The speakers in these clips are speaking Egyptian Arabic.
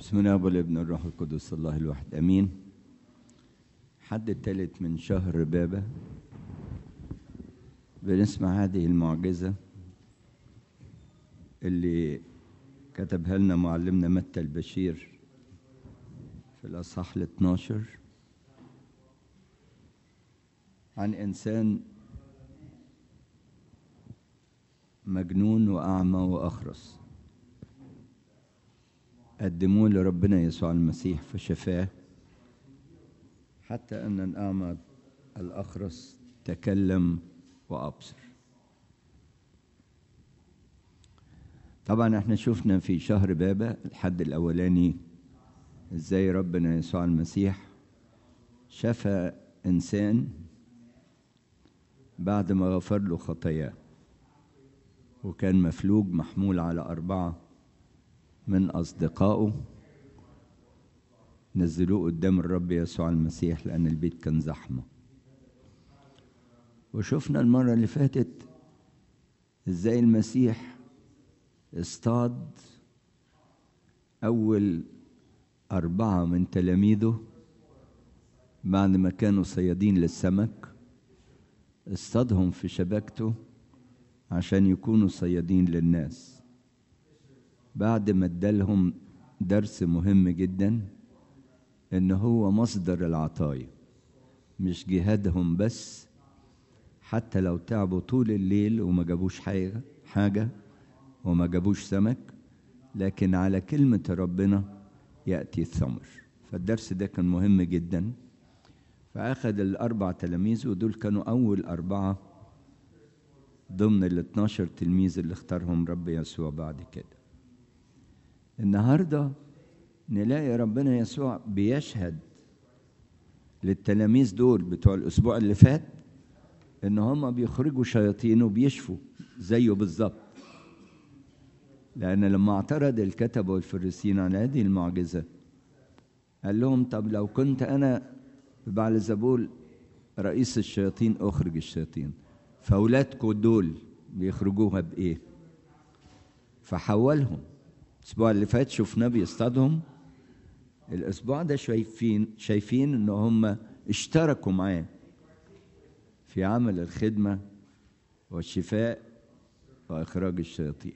بسم الله والابن الروح القدس الله الواحد امين حد التالت من شهر بابا بنسمع هذه المعجزة اللي كتبها لنا معلمنا متى البشير في الأصحاح ال 12 عن إنسان مجنون وأعمى وأخرس قدموه لربنا يسوع المسيح فشفاه حتى أن الأعمى الأخرس تكلم وأبصر طبعا احنا شفنا في شهر بابا الحد الأولاني ازاي ربنا يسوع المسيح شفى إنسان بعد ما غفر له خطاياه وكان مفلوج محمول على أربعة من أصدقائه نزلوه قدام الرب يسوع المسيح لأن البيت كان زحمة وشفنا المرة اللي فاتت ازاي المسيح اصطاد أول أربعة من تلاميذه بعد ما كانوا صيادين للسمك اصطادهم في شبكته عشان يكونوا صيادين للناس بعد ما ادالهم درس مهم جدا ان هو مصدر العطايا مش جهادهم بس حتى لو تعبوا طول الليل وما جابوش حاجة حاجة وما جابوش سمك لكن على كلمة ربنا يأتي الثمر فالدرس ده كان مهم جدا فأخذ الأربع تلاميذ ودول كانوا أول أربعة ضمن ال 12 تلميذ اللي اختارهم رب يسوع بعد كده النهارده نلاقي ربنا يسوع بيشهد للتلاميذ دول بتوع الاسبوع اللي فات ان هم بيخرجوا شياطين وبيشفوا زيه بالظبط لان لما اعترض الكتبه والفريسيين على هذه المعجزه قال لهم طب لو كنت انا بعل زبول رئيس الشياطين اخرج الشياطين فاولادكم دول بيخرجوها بايه فحولهم الاسبوع اللي فات شفناه بيصطادهم الاسبوع ده شايفين شايفين ان هم اشتركوا معاه في عمل الخدمه والشفاء واخراج الشياطين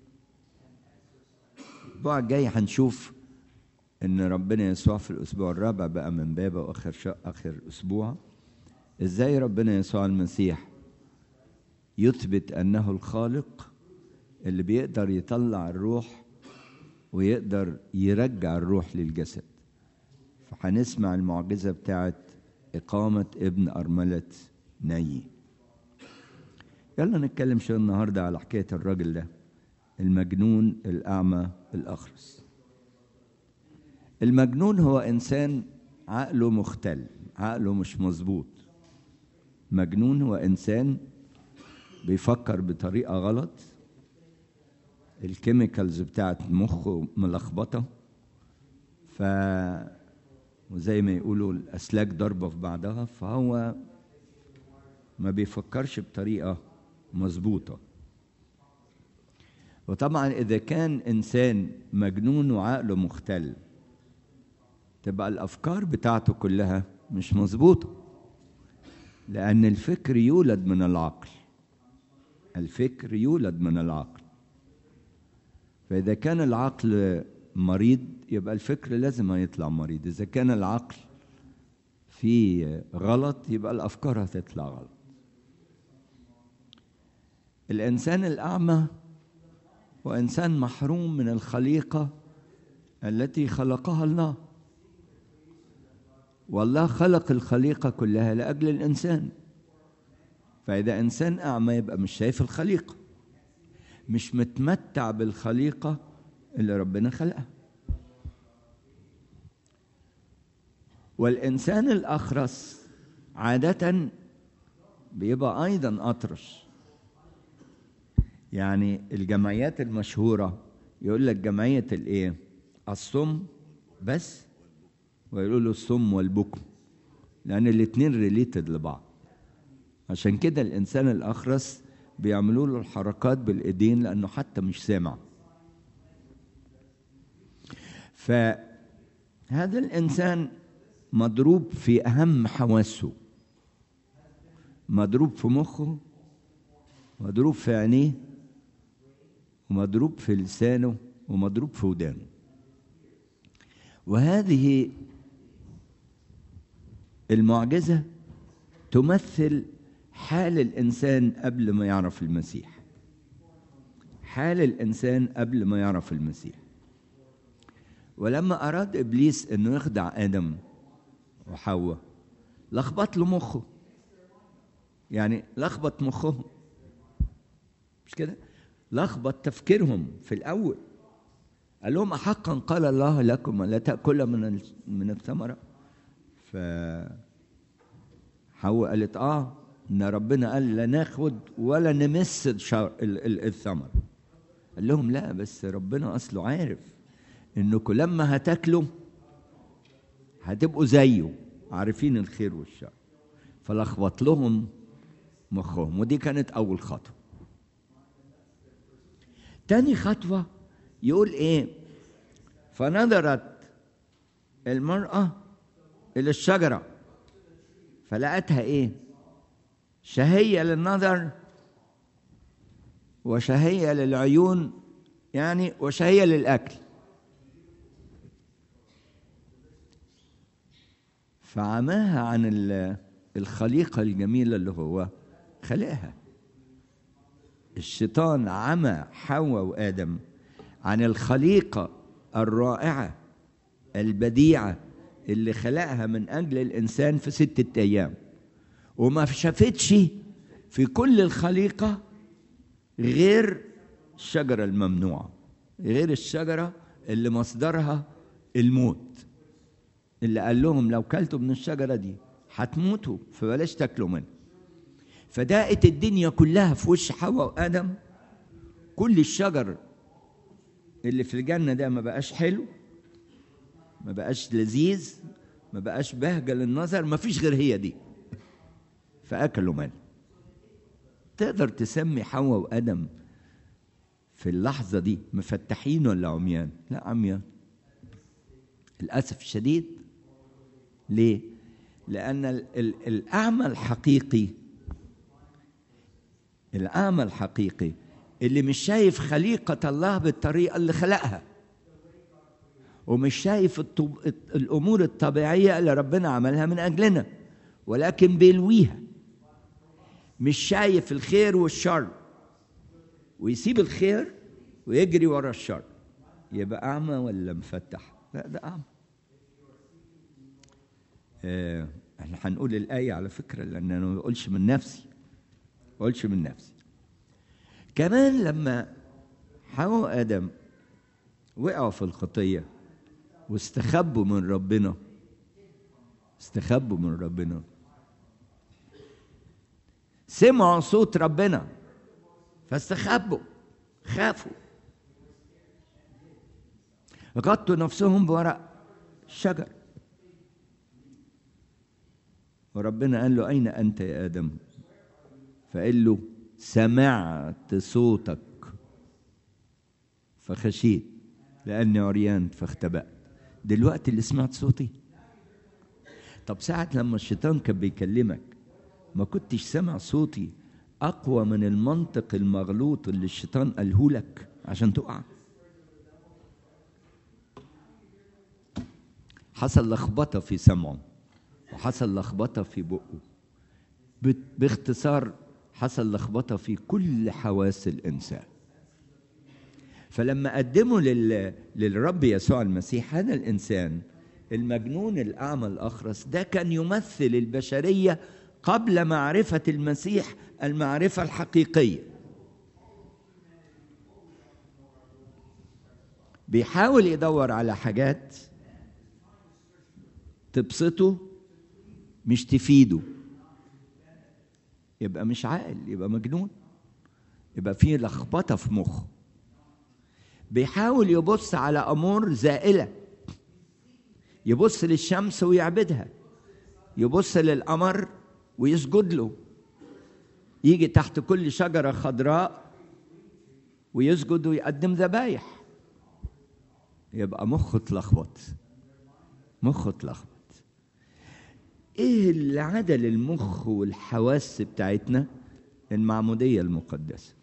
الاسبوع الجاي هنشوف ان ربنا يسوع في الاسبوع الرابع بقى من بابه واخر شا... اخر اسبوع ازاي ربنا يسوع المسيح يثبت انه الخالق اللي بيقدر يطلع الروح ويقدر يرجع الروح للجسد فهنسمع المعجزة بتاعت إقامة ابن أرملة نايي يلا نتكلم شوية النهاردة على حكاية الراجل ده المجنون الأعمى الأخرس المجنون هو إنسان عقله مختل عقله مش مظبوط مجنون هو إنسان بيفكر بطريقة غلط الكيميكالز بتاعت مخه ملخبطه ف وزي ما يقولوا الاسلاك ضربه في بعضها فهو ما بيفكرش بطريقه مظبوطه وطبعا اذا كان انسان مجنون وعقله مختل تبقى الافكار بتاعته كلها مش مظبوطه لان الفكر يولد من العقل الفكر يولد من العقل فإذا كان العقل مريض يبقى الفكر لازم هيطلع مريض إذا كان العقل فيه غلط يبقى الأفكار هتطلع غلط الإنسان الأعمى هو إنسان محروم من الخليقة التي خلقها الله والله خلق الخليقة كلها لأجل الإنسان فإذا إنسان أعمى يبقى مش شايف الخليقة مش متمتع بالخليقة اللي ربنا خلقها والإنسان الأخرس عادة بيبقى أيضا أطرش يعني الجمعيات المشهورة يقول لك جمعية الإيه؟ الصم بس ويقولوا له الصم والبكم لأن الاتنين ريليتد لبعض عشان كده الإنسان الأخرس بيعملوا له الحركات بالايدين لانه حتى مش سامع فهذا الإنسان مضروب في أهم حواسه مضروب في مخه مضروب في عينيه ومضروب في لسانه ومضروب في ودانه وهذه المعجزة تمثل حال الإنسان قبل ما يعرف المسيح حال الإنسان قبل ما يعرف المسيح ولما أراد إبليس أنه يخدع آدم وحواء لخبط له مخه يعني لخبط مخهم مش كده لخبط تفكيرهم في الأول قال لهم أحقا قال الله لكم لا تأكل من من الثمرة ف حواء قالت اه ان ربنا قال لا ناخد ولا نمس الثمر قال لهم لا بس ربنا اصله عارف انكم لما هتاكلوا هتبقوا زيه عارفين الخير والشر فلخبط لهم مخهم ودي كانت اول خطوه تاني خطوه يقول ايه فنظرت المراه الى الشجره فلقتها ايه شهيه للنظر وشهيه للعيون يعني وشهيه للاكل فعماها عن الخليقه الجميله اللي هو خلقها الشيطان عمى حواء وادم عن الخليقه الرائعه البديعه اللي خلقها من اجل الانسان في سته ايام وما شافتش في كل الخليقه غير الشجره الممنوعه غير الشجره اللي مصدرها الموت اللي قال لهم لو كلتوا من الشجره دي هتموتوا فبلاش تاكلوا منها فداقت الدنيا كلها في وش حواء وادم كل الشجر اللي في الجنه ده ما بقاش حلو ما بقاش لذيذ ما بقاش بهجة للنظر ما فيش غير هي دي فأكلوا منه تقدر تسمي حواء وآدم في اللحظة دي مفتحين ولا عميان لا عميان للأسف الشديد ليه لأن ال ال الأعمى الحقيقي الأعمى الحقيقي اللي مش شايف خليقة الله بالطريقة اللي خلقها ومش شايف الطب... الامور الطبيعيه اللي ربنا عملها من اجلنا ولكن بيلويها مش شايف الخير والشر ويسيب الخير ويجري ورا الشر يبقى اعمى ولا مفتح لا ده اعمى آه احنا هنقول الايه على فكره لان انا ما بقولش من نفسي ما بقولش من نفسي كمان لما حواء وادم وقعوا في الخطيه واستخبوا من ربنا استخبوا من ربنا سمعوا صوت ربنا فاستخبوا خافوا غطوا نفسهم بورق الشجر وربنا قال له أين أنت يا آدم فقال له سمعت صوتك فخشيت لأني عريان فاختبأت دلوقتي اللي سمعت صوتي طب ساعة لما الشيطان كان بيكلمك ما كنتش سامع صوتي أقوى من المنطق المغلوط اللي الشيطان قاله لك عشان تقع حصل لخبطة في سمعه وحصل لخبطة في بقه باختصار حصل لخبطة في كل حواس الإنسان فلما قدموا لل... للرب يسوع المسيح هذا الانسان المجنون الاعمى الاخرس ده كان يمثل البشريه قبل معرفه المسيح المعرفه الحقيقيه بيحاول يدور على حاجات تبسطه مش تفيده يبقى مش عاقل يبقى مجنون يبقى فيه لخبطه في مخه بيحاول يبص على امور زائله يبص للشمس ويعبدها يبص للقمر ويسجد له يجي تحت كل شجره خضراء ويسجد ويقدم ذبايح يبقى مخه اتلخبط مخه اتلخبط ايه اللي عدل المخ والحواس بتاعتنا المعموديه المقدسه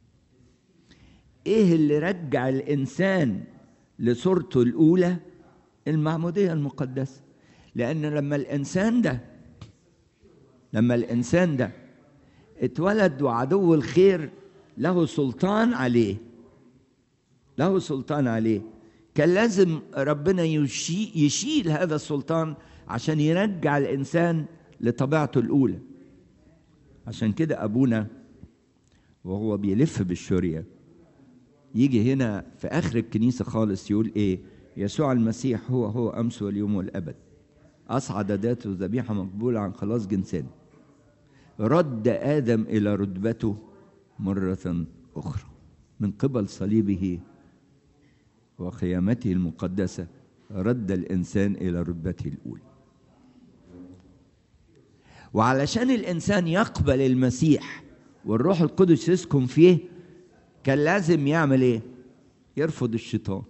ايه اللي رجع الانسان لصورته الاولى المعموديه المقدسه لان لما الانسان ده لما الانسان ده اتولد وعدو الخير له سلطان عليه له سلطان عليه كان لازم ربنا يشي يشيل هذا السلطان عشان يرجع الانسان لطبيعته الاولى عشان كده ابونا وهو بيلف بالشوريه يجي هنا في اخر الكنيسه خالص يقول ايه يسوع المسيح هو هو امس واليوم والابد اصعد ذاته ذبيحه مقبوله عن خلاص جنسنا رد ادم الى رتبته مره اخرى من قبل صليبه وقيامته المقدسه رد الانسان الى رتبته الاولى وعلشان الانسان يقبل المسيح والروح القدس يسكن فيه كان لازم يعمل ايه يرفض الشيطان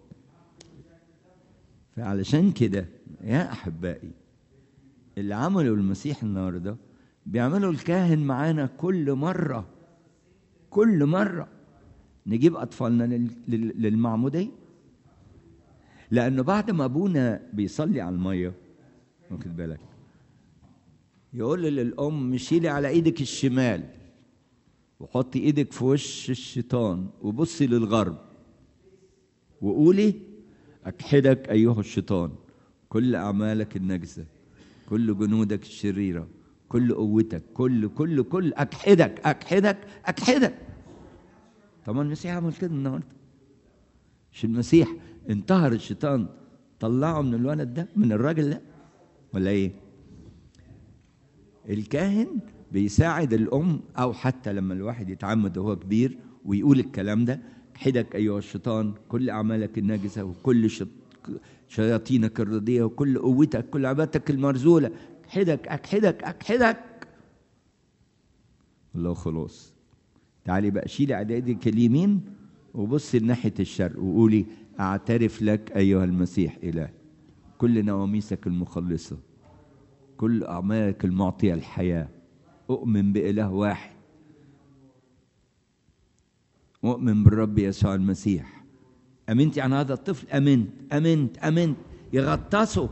فعلشان كده يا احبائي اللي عملوا المسيح النهارده بيعملوا الكاهن معانا كل مره كل مره نجيب اطفالنا للمعموديه لانه بعد ما ابونا بيصلي على الميه واخد بالك يقول للام شيلي على ايدك الشمال وحطي ايدك في وش الشيطان وبصي للغرب وقولي اكحدك ايها الشيطان كل اعمالك النجسه كل جنودك الشريره كل قوتك كل كل كل اكحدك اكحدك اكحدك طبعا المسيح عمل كده النهارده مش المسيح انتهر الشيطان طلعه من الولد ده من الراجل ده ولا ايه الكاهن بيساعد الام او حتى لما الواحد يتعمد وهو كبير ويقول الكلام ده حدك ايها الشيطان كل اعمالك الناجسه وكل شياطينك الرديه وكل قوتك كل عبادتك المرزوله اكحدك اكحدك اكحدك الله خلاص تعالي بقى شيلي على ايدك اليمين وبصي ناحيه الشرق وقولي اعترف لك ايها المسيح اله كل نواميسك المخلصه كل اعمالك المعطيه الحياه اؤمن باله واحد اؤمن بالرب يسوع المسيح امنت عن هذا الطفل امنت امنت امنت يغطسه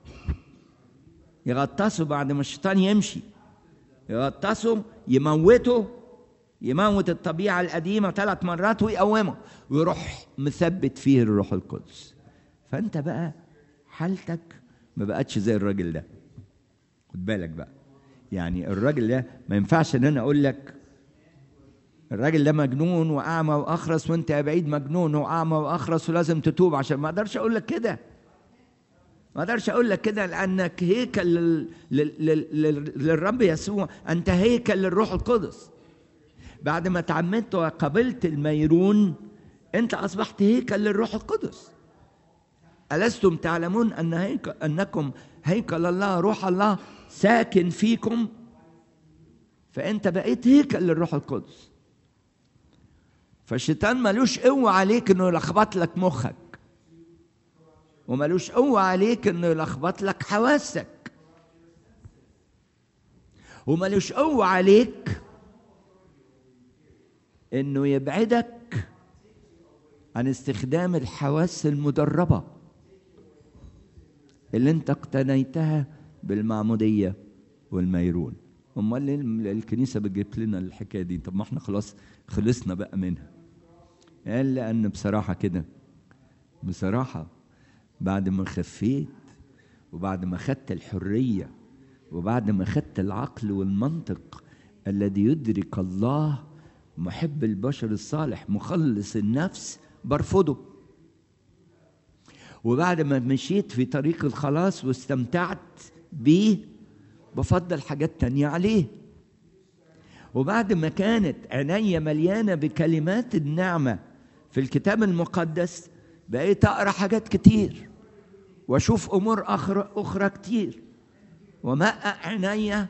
يغطسه بعد ما الشيطان يمشي يغطسه يموته يموت الطبيعة القديمة ثلاث مرات ويقومه ويروح مثبت فيه الروح القدس فأنت بقى حالتك ما بقتش زي الراجل ده خد بالك بقى يعني الراجل ده ما ينفعش ان انا اقول لك الراجل ده مجنون واعمى واخرس وانت يا بعيد مجنون واعمى واخرس ولازم تتوب عشان ما اقدرش اقول لك كده ما اقدرش اقول لك كده لانك هيكل لل... لل... لل... للرب يسوع انت هيكل للروح القدس بعد ما تعمدت وقبلت الميرون انت اصبحت هيكل للروح القدس ألستم تعلمون أن هيكل أنكم هيكل الله روح الله ساكن فيكم فأنت بقيت هيكل للروح القدس فالشيطان ملوش قوة عليك إنه يلخبط لك مخك وملوش قوة عليك إنه يلخبط لك حواسك وملوش قوة عليك إنه يبعدك عن استخدام الحواس المدربه اللي انت اقتنيتها بالمعمودية والميرون امال ليه الكنيسة بتجيب لنا الحكاية دي طب ما احنا خلاص خلصنا بقى منها قال لأن بصراحة كده بصراحة بعد ما خفيت وبعد ما خدت الحرية وبعد ما خدت العقل والمنطق الذي يدرك الله محب البشر الصالح مخلص النفس برفضه وبعد ما مشيت في طريق الخلاص واستمتعت بيه بفضل حاجات تانية عليه وبعد ما كانت عيني مليانة بكلمات النعمة في الكتاب المقدس بقيت أقرأ حاجات كتير وأشوف أمور أخرى, أخرى كتير ومقع عيني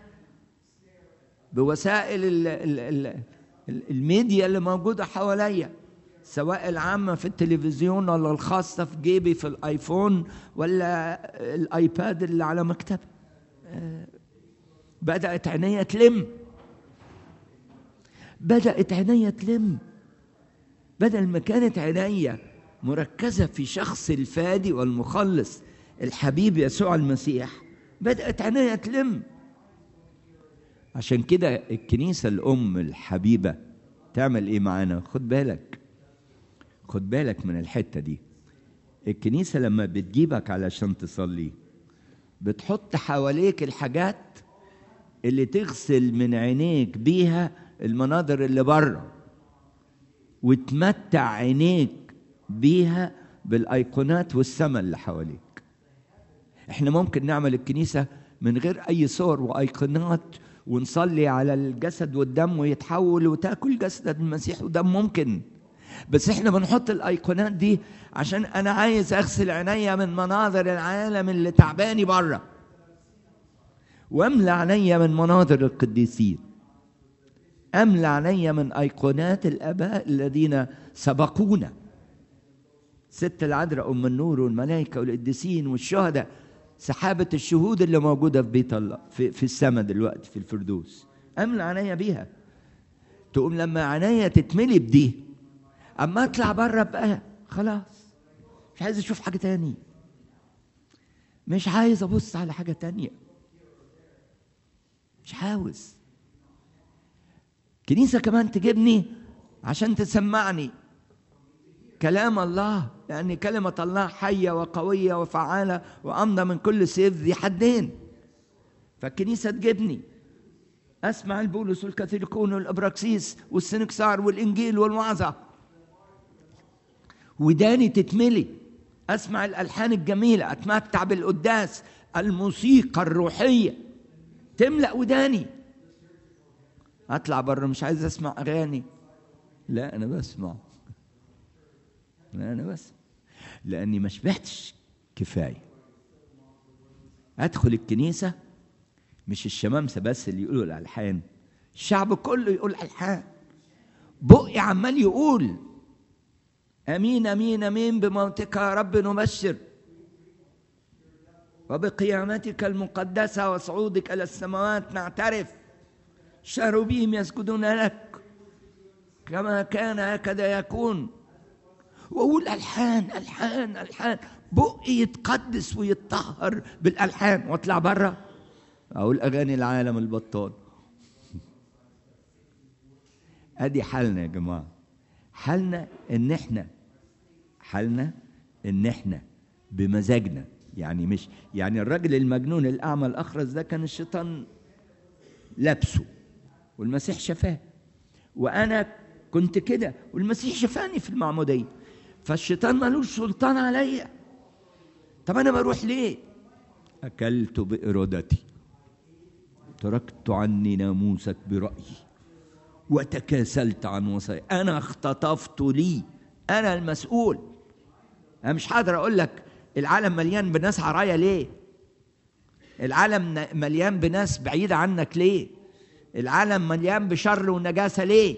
بوسائل ال ال ال الميديا اللي موجودة حواليا سواء العامة في التلفزيون ولا الخاصة في جيبي في الايفون ولا الايباد اللي على مكتبي بدأت عينيا تلم بدأت عينيا تلم بدل ما كانت عينيا مركزة في شخص الفادي والمخلص الحبيب يسوع المسيح بدأت عينيا تلم عشان كده الكنيسة الأم الحبيبة تعمل إيه معانا خد بالك خد بالك من الحتة دي الكنيسة لما بتجيبك علشان تصلي بتحط حواليك الحاجات اللي تغسل من عينيك بيها المناظر اللي بره وتمتع عينيك بيها بالايقونات والسما اللي حواليك احنا ممكن نعمل الكنيسه من غير اي صور وايقونات ونصلي على الجسد والدم ويتحول وتاكل جسد المسيح ودم ممكن بس احنا بنحط الايقونات دي عشان انا عايز اغسل عينيا من مناظر العالم اللي تعباني بره واملى عينيا من مناظر القديسين املى عينيا من ايقونات الاباء الذين سبقونا ست العذراء ام النور والملائكه والقديسين والشهداء سحابه الشهود اللي موجوده في بيت الله في, في السماء دلوقتي في الفردوس املى عينيا بيها تقوم لما عينيا تتملي بدي اما اطلع بره بقى خلاص مش عايز اشوف حاجه تاني مش عايز ابص على حاجه تانيه مش عاوز كنيسة كمان تجيبني عشان تسمعني كلام الله لأن كلمة الله حية وقوية وفعالة وأمضى من كل سيف ذي حدين فالكنيسة تجيبني أسمع البولس والكاثوليكون والأبراكسيس والسنكسار والإنجيل والوعظة وداني تتملي أسمع الألحان الجميلة أتمتع بالقداس الموسيقى الروحية تملأ وداني اطلع بره مش عايز اسمع اغاني لا انا بسمع لا انا بسمع لاني ما شبعتش كفايه ادخل الكنيسه مش الشمامسه بس اللي يقولوا الالحان الشعب كله يقول الحان بقي عمال يقول امين امين امين بموتك يا رب نبشر وبقيامتك المقدسه وصعودك الى السماوات نعترف شاروبيم يسجدون لك كما كان هكذا يكون واقول الحان الحان الحان بقي يتقدس ويتطهر بالالحان واطلع بره اقول اغاني العالم البطال ادي حالنا يا جماعه حالنا ان احنا حالنا ان احنا بمزاجنا يعني مش يعني الراجل المجنون الاعمى الاخرس ده كان الشيطان لابسه والمسيح شفاه وانا كنت كده والمسيح شفاني في المعموديه فالشيطان ملوش سلطان عليا طب انا بروح ليه اكلت بارادتي تركت عني ناموسك برايي وتكاسلت عن وصايا انا اختطفت لي انا المسؤول انا مش قادر اقول لك العالم مليان بناس عرايا ليه العالم مليان بناس بعيده عنك ليه العالم مليان بشر ونجاسة ليه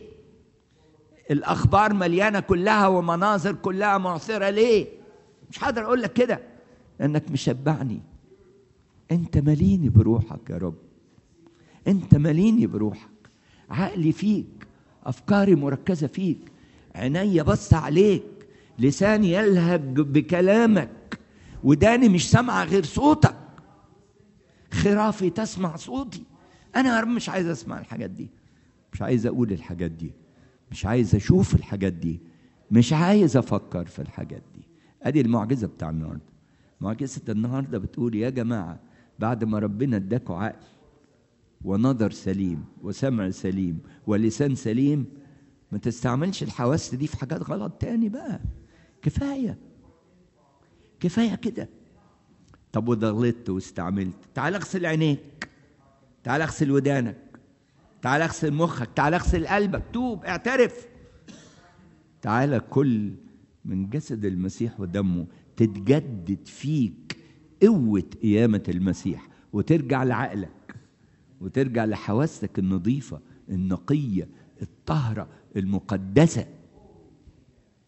الأخبار مليانة كلها ومناظر كلها معثرة ليه مش هقدر أقول لك كده لأنك مشبعني أنت مليني بروحك يا رب أنت مليني بروحك عقلي فيك أفكاري مركزة فيك عيني بص عليك لساني يلهج بكلامك وداني مش سامعة غير صوتك خرافي تسمع صوتي انا يا رب مش عايز اسمع الحاجات دي مش عايز اقول الحاجات دي مش عايز اشوف الحاجات دي مش عايز افكر في الحاجات دي ادي المعجزه بتاع النهارده معجزه النهارده بتقول يا جماعه بعد ما ربنا اداكوا عقل ونظر سليم وسمع سليم ولسان سليم ما تستعملش الحواس دي في حاجات غلط تاني بقى كفايه كفايه كده طب وده غلطت واستعملت تعال اغسل عينيك تعال اغسل ودانك تعال اغسل مخك تعال اغسل قلبك توب اعترف تعال كل من جسد المسيح ودمه تتجدد فيك قوة قيامة المسيح وترجع لعقلك وترجع لحواسك النظيفة النقية الطاهرة المقدسة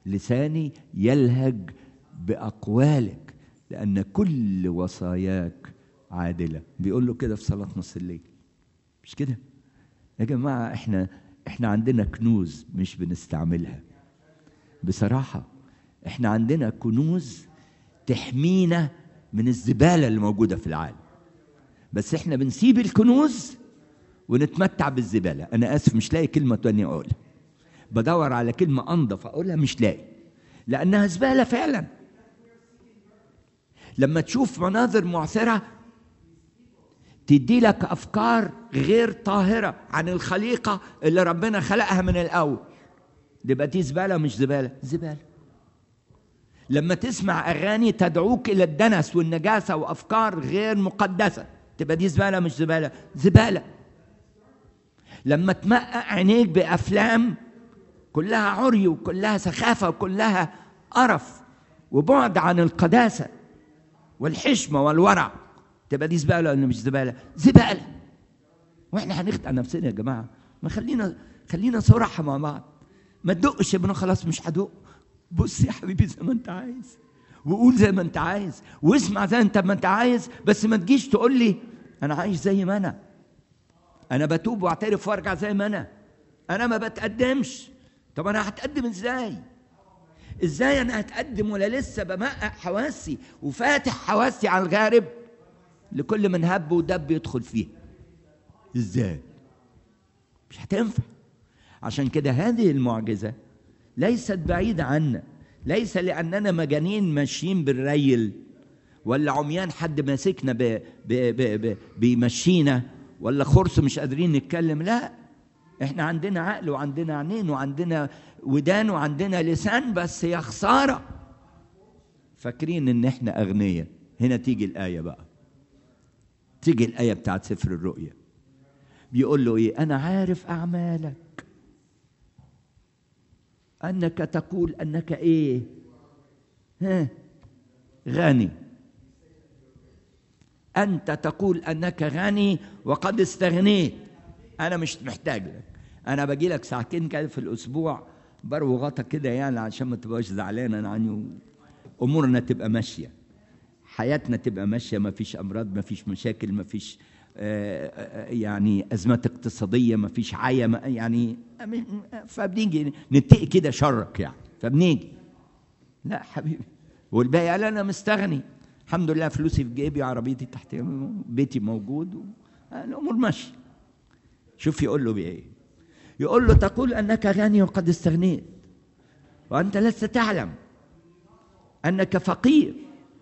لساني يلهج باقوالك لان كل وصاياك عادله بيقول له كده في صلاه نص الليل مش كده يا جماعه احنا احنا عندنا كنوز مش بنستعملها بصراحه احنا عندنا كنوز تحمينا من الزباله اللي موجوده في العالم بس احنا بنسيب الكنوز ونتمتع بالزباله انا اسف مش لاقي كلمه تانية اقولها بدور على كلمه انضف اقولها مش لاقي لانها زباله فعلا لما تشوف مناظر معثره تدي لك افكار غير طاهره عن الخليقه اللي ربنا خلقها من الاول يبقى دي زباله مش زباله زباله لما تسمع اغاني تدعوك الى الدنس والنجاسه وافكار غير مقدسه تبقى دي زباله مش زباله زباله لما تمقع عينيك بافلام كلها عري وكلها سخافه وكلها قرف وبعد عن القداسه والحشمه والورع تبقى دي زباله ولا مش زباله زباله واحنا هنخدع نفسنا يا جماعه ما خلينا خلينا صراحه مع بعض ما تدقش يا ابني خلاص مش هدق بص يا حبيبي زي ما انت عايز وقول زي ما انت عايز واسمع زي انت ما انت عايز بس ما تجيش تقول لي انا عايش زي ما انا انا بتوب واعترف وارجع زي ما انا انا ما بتقدمش طب انا هتقدم ازاي ازاي انا هتقدم ولا لسه بمقع حواسي وفاتح حواسي على الغارب لكل من هب ودب يدخل فيها ازاي مش هتنفع عشان كده هذه المعجزه ليست بعيده عنا ليس لاننا مجانين ماشيين بالريل ولا عميان حد ماسكنا ب... ب... ب... ب... بيمشينا ولا خرس مش قادرين نتكلم لا احنا عندنا عقل وعندنا عينين وعندنا ودان وعندنا لسان بس يا خساره فاكرين ان احنا اغنياء هنا تيجي الايه بقى تيجي الايه بتاعت سفر الرؤيا بيقول له ايه انا عارف اعمالك انك تقول انك ايه ها غني انت تقول انك غني وقد استغنيت انا مش محتاج لك انا باجي لك ساعتين كده في الاسبوع برو غطا كده يعني عشان ما تبقاش زعلان انا عني امورنا تبقى ماشيه حياتنا تبقى ماشيه ما فيش امراض ما فيش مشاكل ما فيش يعني ازمات اقتصاديه ما فيش عيا يعني فبنيجي نتقي كده شرك يعني فبنيجي لا حبيبي والباقي قال انا مستغني الحمد لله فلوسي في جيبي عربيتي تحت بيتي موجود الامور ماشيه شوف يقول له بايه يقول له تقول انك غني وقد استغنيت وانت لست تعلم انك فقير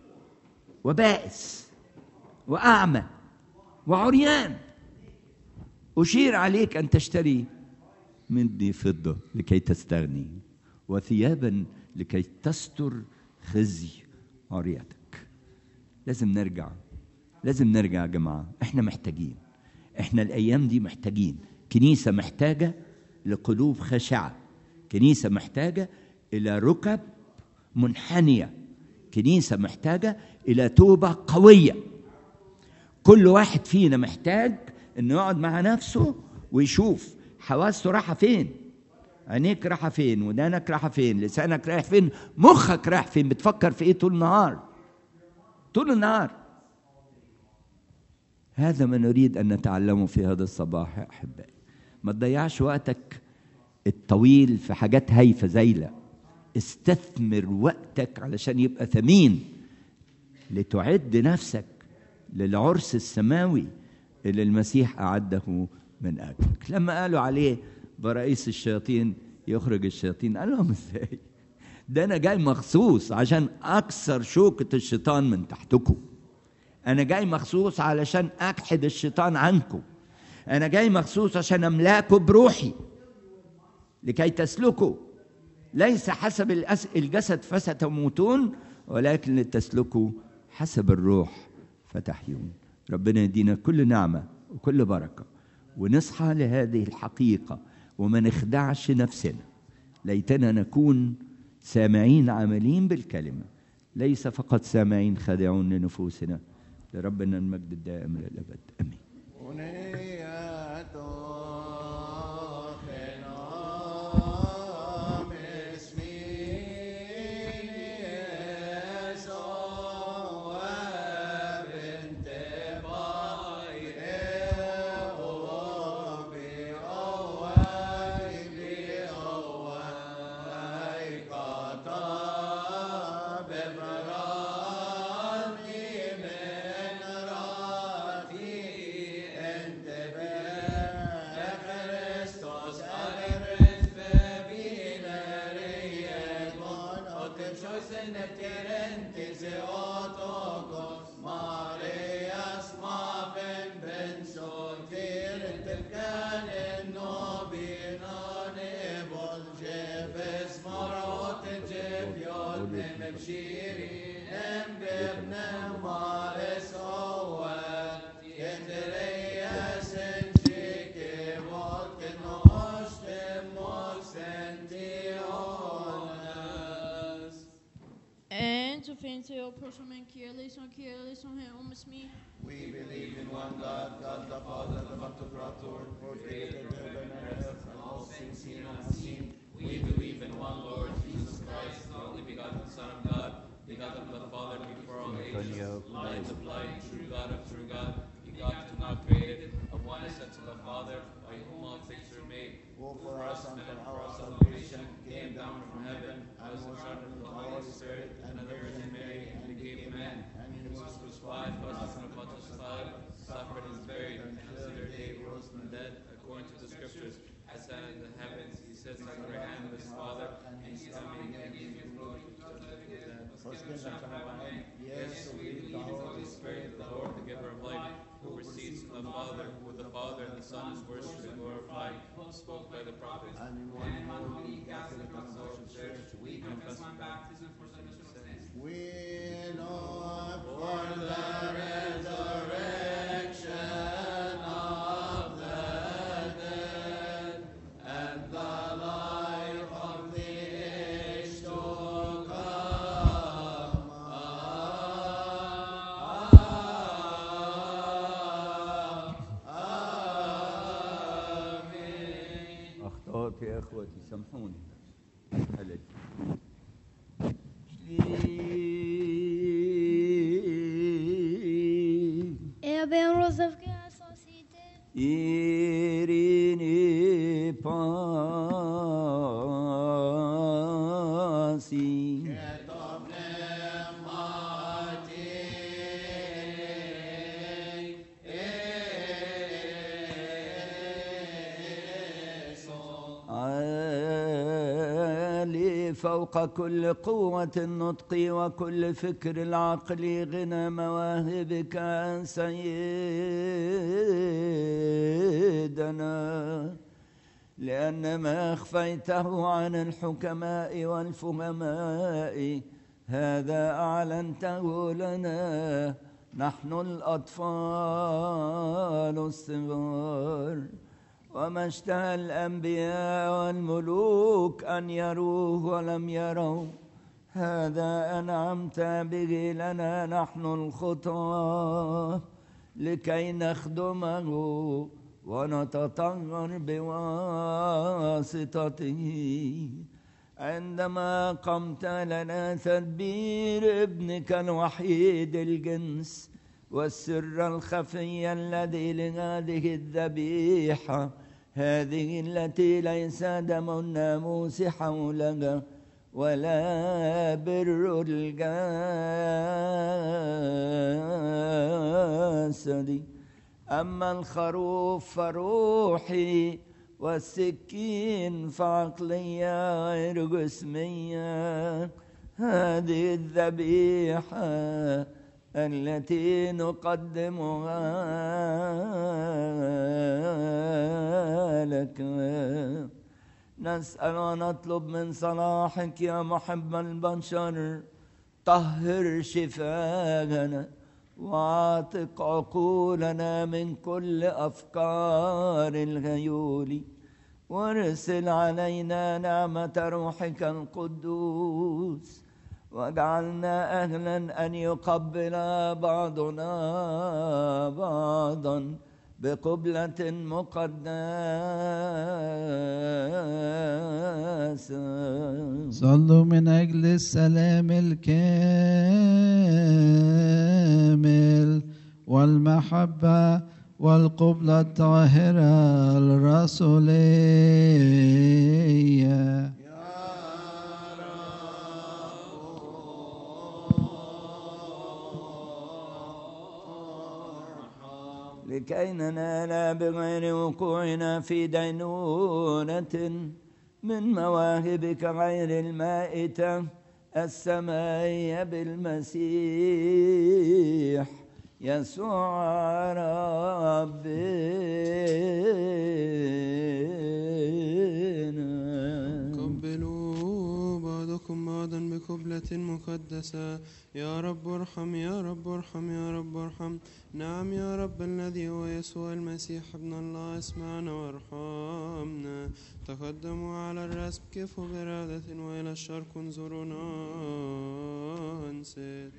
وبائس واعمى وعريان أشير عليك أن تشتري مني فضة لكي تستغني وثيابا لكي تستر خزي عريتك لازم نرجع لازم نرجع يا جماعة احنا محتاجين احنا الأيام دي محتاجين كنيسة محتاجة لقلوب خاشعة كنيسة محتاجة إلى ركب منحنية كنيسة محتاجة إلى توبة قوية كل واحد فينا محتاج انه يقعد مع نفسه ويشوف حواسه رايحه فين عينيك رايحه فين ودانك رايحه فين لسانك رايح فين مخك رايح فين بتفكر في ايه طول النهار طول النهار هذا ما نريد ان نتعلمه في هذا الصباح يا احبائي ما تضيعش وقتك الطويل في حاجات هايفه زيله استثمر وقتك علشان يبقى ثمين لتعد نفسك للعرس السماوي اللي المسيح أعده من أجلك لما قالوا عليه برئيس الشياطين يخرج الشياطين قال لهم ازاي ده أنا جاي مخصوص عشان أكسر شوكة الشيطان من تحتكم أنا جاي مخصوص علشان أكحد الشيطان عنكم أنا جاي مخصوص عشان أملاكوا بروحي لكي تسلكوا ليس حسب الجسد فستموتون ولكن لتسلكوا حسب الروح فتحيون ربنا يدينا كل نعمة وكل بركة ونصحى لهذه الحقيقة وما نخدعش نفسنا ليتنا نكون سامعين عاملين بالكلمة ليس فقط سامعين خادعون لنفوسنا لربنا المجد الدائم للأبد أمين En så finns det också som en kille som kille som är om mig. We believe in one God, God the Father, the Pantocrator, who created heaven and earth and all things seen and unseen. We believe in one Lord Jesus Christ, the only begotten Son of God, begotten of the Father before all ages, light of light, true God of true God, begotten, not created, of one essence of the Father, by whom all things were made, Who for us and for our salvation salvation came down from heaven, was conceived of the Holy Spirit and of the Virgin Mary, and became man. and he He was was crucified, was from Pontius Pilate, suffered and was buried, and on the third day rose from the dead, according to the Scriptures, ascended into the heavens, he sits at the right hand of his Father, and he is coming again in his glory to judge the living and the dead. First came from heaven. Yes, we believe in the Holy Spirit, the Lord, the giver of life, who proceeds from the Father, who with the Father and the Son is worshipped and glorified, who spoke by the prophets. And in one holy Catholic and social church, we confess my baptism for forgiveness of sins. We know for the resurrection of the dead and the life of the age to come. آمين. أخطأت يا إخوتي سامحوني عليك Jag ber om rådsavgång som sitter. Irini pasi عالي فوق كل قوة النطق وكل فكر العقل غنى مواهبك يا سيدنا لأن ما أخفيته عن الحكماء والفهماء هذا أعلنته لنا نحن الأطفال الصغار وما اشتهى الأنبياء والملوك أن يروه ولم يروا هذا أنعمت به لنا نحن الخطاة لكي نخدمه ونتطهر بواسطته عندما قمت لنا تدبير ابنك الوحيد الجنس والسر الخفي الذي لهذه الذبيحة هذه التي ليس دم الناموس حولها ولا بر الجسد أما الخروف فروحي والسكين فعقلية غير جسمية هذه الذبيحة التي نقدمها لك نسأل ونطلب من صلاحك يا محب البشر طهر شفاهنا واعتق عقولنا من كل أفكار الغيول وارسل علينا نعمة روحك القدوس واجعلنا أهلا أن يقبل بعضنا بعضا بقبلة مقدسة صلوا من أجل السلام الكامل والمحبة والقبلة الطاهرة الرسولية لكي ننال بغير وقوعنا في دينونة من مواهبك غير المائتة السماء بالمسيح يسوع ربنا قبلوا بعضكم بعضا بقبلة مقدسة يا رب ارحم يا رب ارحم يا رب ارحم نعم يا رب الذي هو يسوع المسيح ابن الله اسمعنا وارحمنا تقدموا على الرسم كفوا برادة وإلى الشرق انظرونا انسد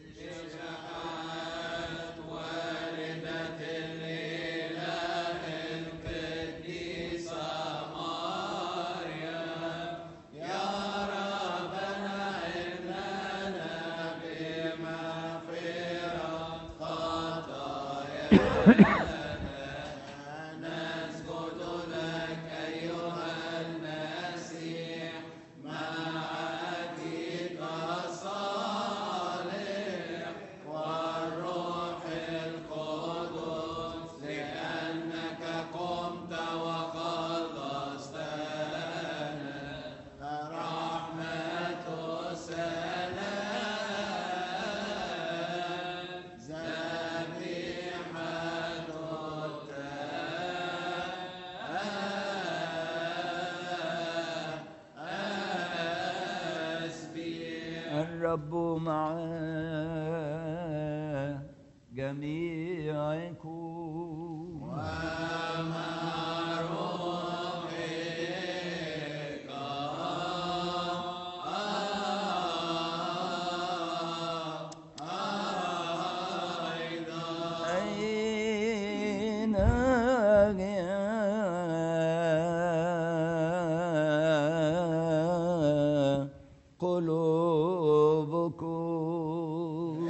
الرب مع جميعكم أين قلوبكم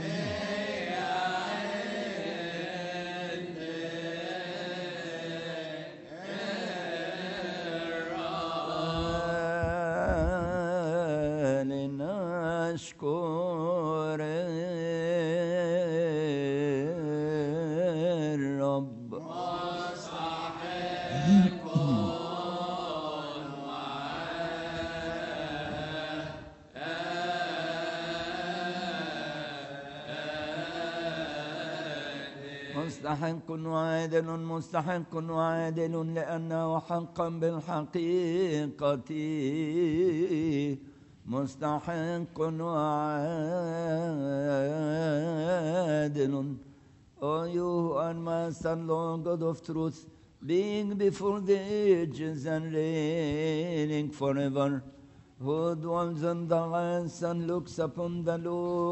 لنشكر الرب مستحق وعادل مستحق وعادل لأنه حقا بالحقيقة مستحق وعادل O you are Master, Lord God of truth, being before the ages and reigning forever, who dwells in the lands and looks upon the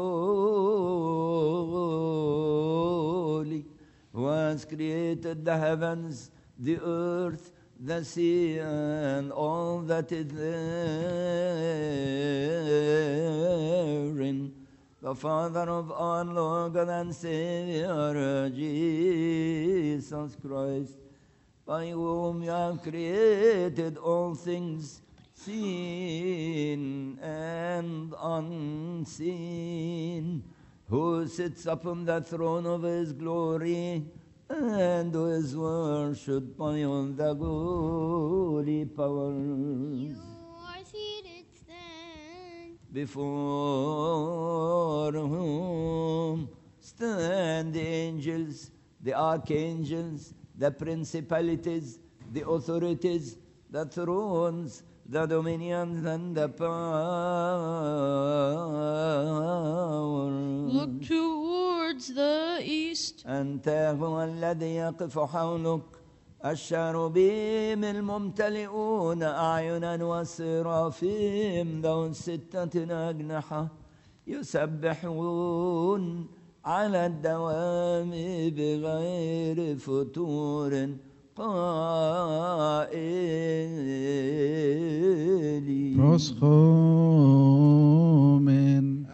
lowly, who has created the heavens, the earth, the sea, and all that is therein. The Father of our Lord God and Savior, Jesus Christ, by whom you have created all things, seen and unseen, who sits upon the throne of his glory, and who is worshipped by all the holy powers You are seated, stand. before whom stand the angels, the archangels, the principalities, the authorities, the thrones, the dominions, and the powers. Look towards the east. أنت هو الذي يقف حولك الشاروبيم الممتلئون أعينا وسرافيم ذو ستة أجنحة يسبحون على الدوام بغير فتور قائلين proschomen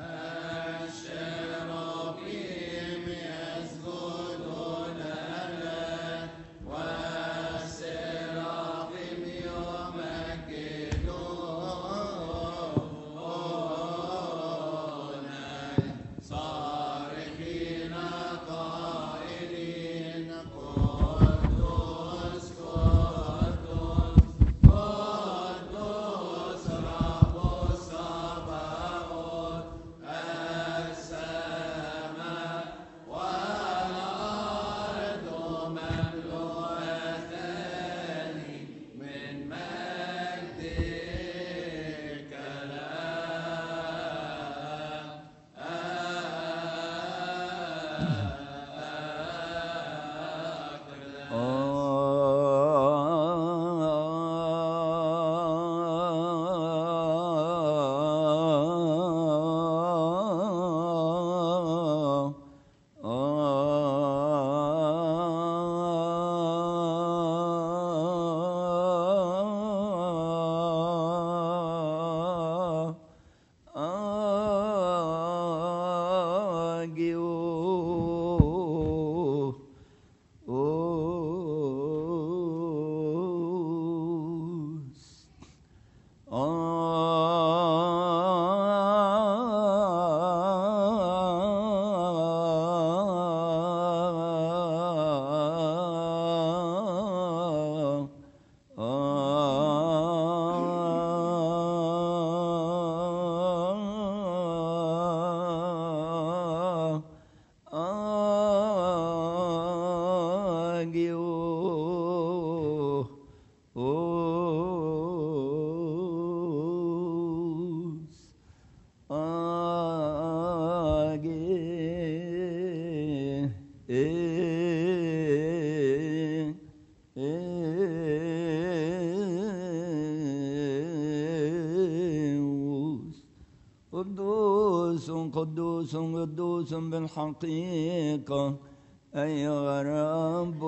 قدوس قدوس قدوس بالحقيقة أيها الرب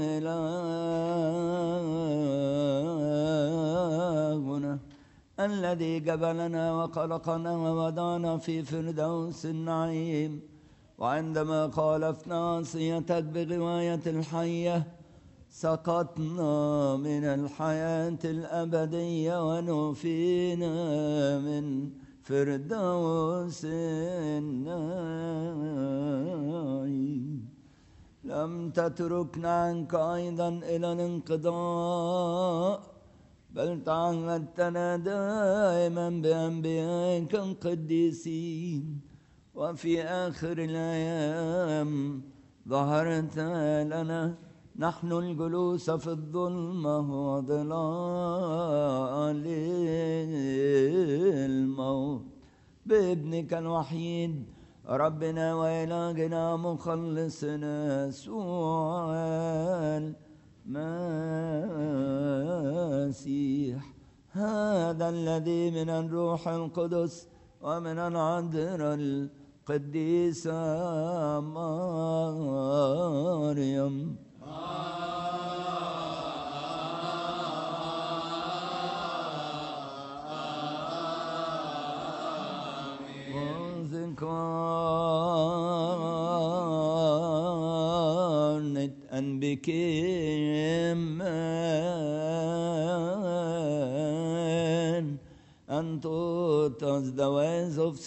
إلهنا الذي جبلنا وخلقنا ووضعنا في فردوس النعيم وعندما خالفنا عصيتك بغواية الحية سقطنا من الحياة الأبدية ونفينا من فردوس النعيم لم تتركنا عنك أيضا إلى الانقضاء بل تعهدتنا دائما بأنبيائك القديسين وفي آخر الأيام ظهرت لنا نحن الجلوس في الظلمة وظلال الموت بابنك الوحيد ربنا وإلهنا مخلصنا يسوع المسيح هذا الذي من الروح القدس ومن العذراء القديسة مريم incarnate and became man and taught us the ways of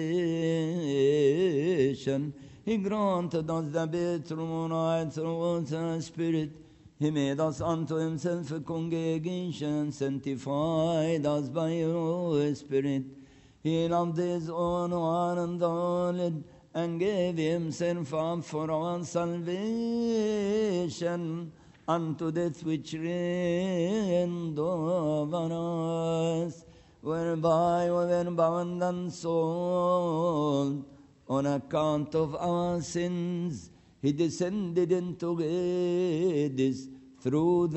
salvation. He granted us the better right through the Spirit. He made us unto himself a congregation, sanctified us by your Spirit. He loved his own one and only and gave himself up for our salvation unto death which reigned over us, whereby we were bound and sold on account of our sins. He descended into Hades through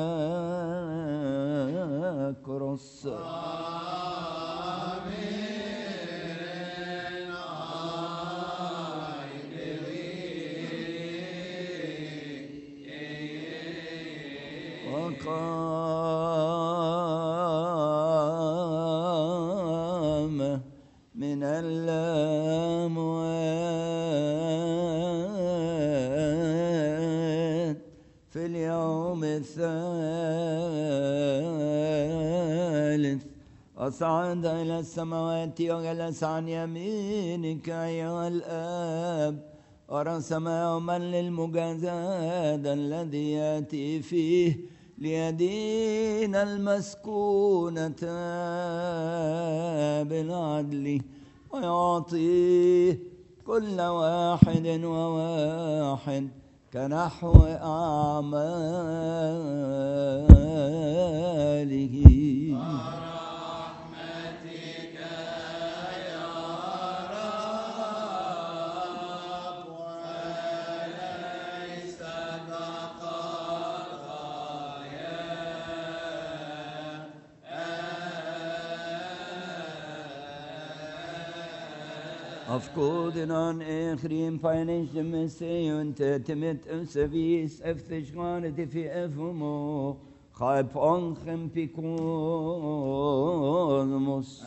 the cross. وقام من الأموات في اليوم الثالث وصعد إلى السماوات وجلس عن يمينك أيها الآب ورسم يوما للمجازاة الذي يأتي فيه ليدين المسكونة بالعدل ويعطيه كل واحد وواحد كنحو أعماله Afkoden ekrim paylaşım seyun tetemet ösevis eftişganet fi efumo Kalp onchem pikolmus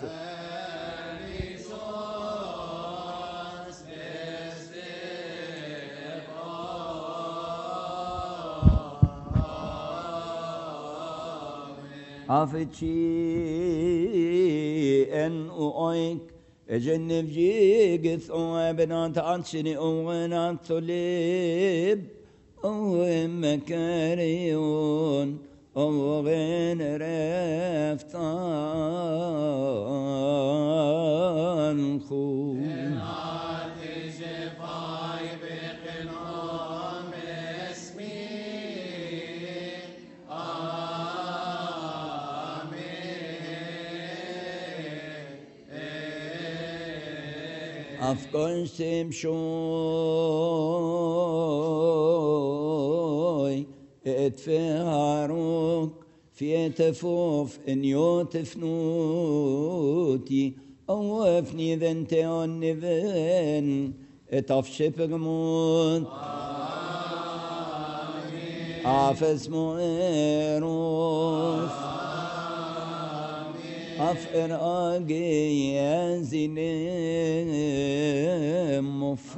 Afetçi en uoik Ecennif jigith o benat anshini o wenat tulib o mekariyon o ghen reftan khun Afghan sim shoy et feharuk في تفوف إن يوتف نوتي Awafni den te onniven et afshippermont. Afes moeros. Afir agi yazine muf.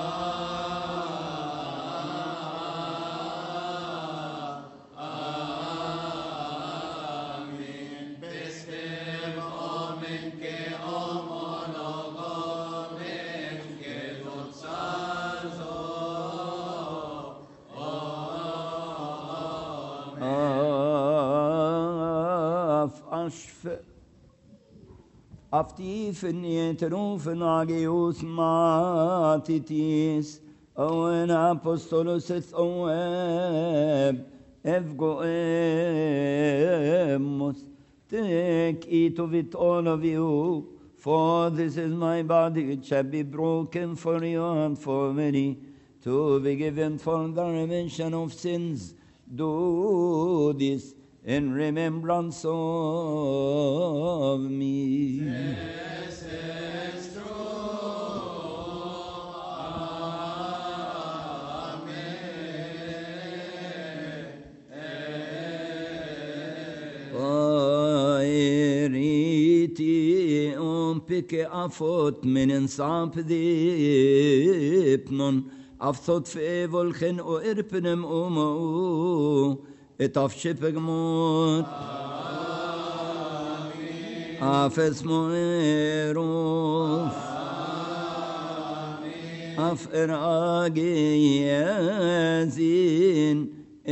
Af ashf. Aftifen yeterufen agius matitis. Owen apostolos et oeb. Evgo emus. Take, eat of it, all of you. For this is my body, which shall be broken for you and for many, to be given for the remission of sins. Do this in remembrance of me. Pairiti ompike afot minen samp dipnon afthot fe volchen o irpenem omo et afshipegmot afes moeros af eragi yazin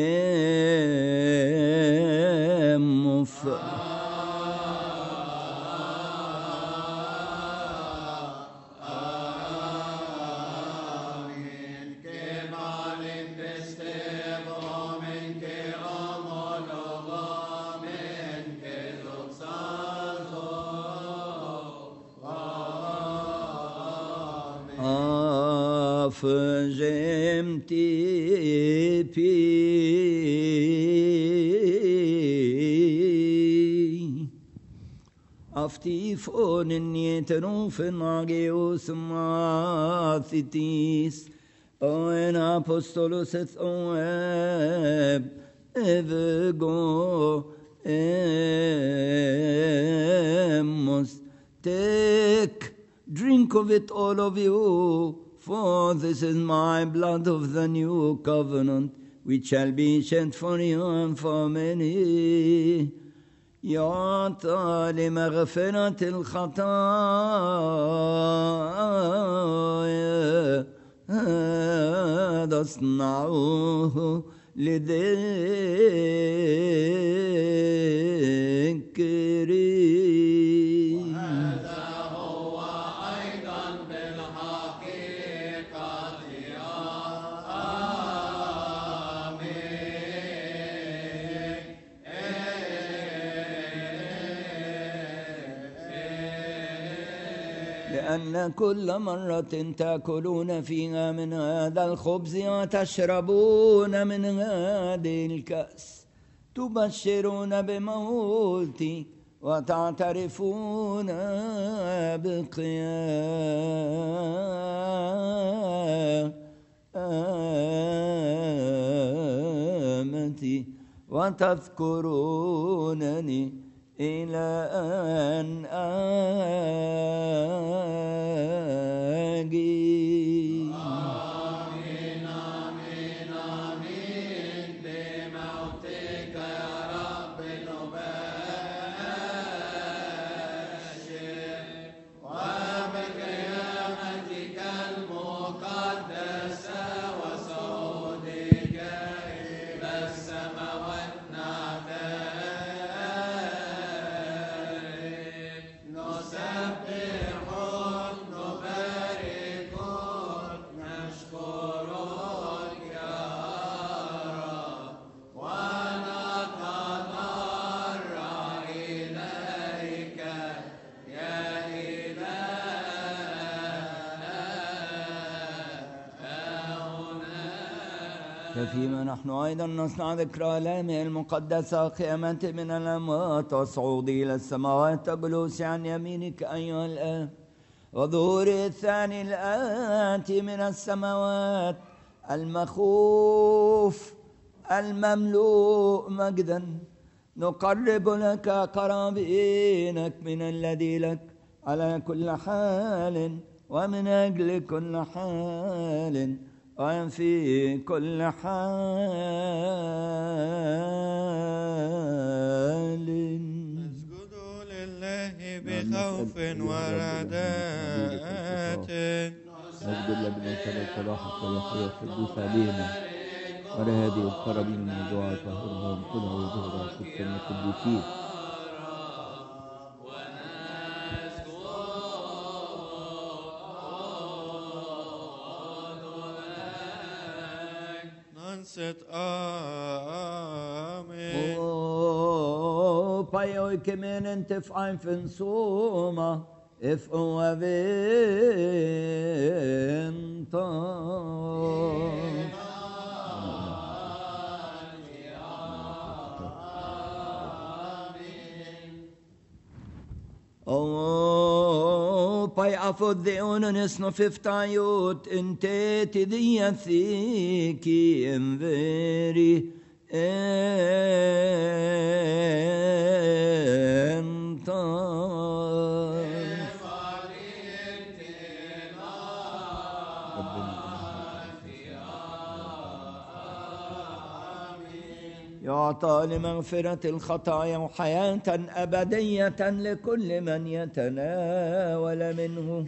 emuf af gemti pi Aftifon yeterufen ageus mathitis Oen apostolos et oeb evgo emos Take, drink of it all of you, for this is my blood of the new covenant, which shall be shed for you and for many. يعطى لمغفرة الخطايا هذا اصنعوه لذكري لأن كل مرة تأكلون فيها من هذا الخبز وتشربون من هذه الكأس تبشرون بموتي وتعترفون بقيامتي وتذكرونني إلى أن آجي No ففيما نحن أيضا نصنع ذكرى آلامه المقدسة قيامته من الأموات وصعوده إلى السماوات وجلوسه عن يمينك أيها الآب وظهور الثاني الآتي من السماوات المخوف المملوء مجدا نقرب لك قرابينك من الذي لك على كل حال ومن أجل كل حال وفي كل حال اسجدوا لله بخوف ورعدات نسجد لك بنسبة صلاحك ويحيى القدوس علينا ولا هذه القرابين الموضوعة طهرها كلها وظهرها قدسا القدوسين ننصت آمين Oh, paioi che menen te fain fensoma, if o avento. Oh, pai afod de onanes no fiftayot inte tidia thiki em veri enta. يعطى لمغفرة الخطايا وحياة أبدية لكل من يتناول منه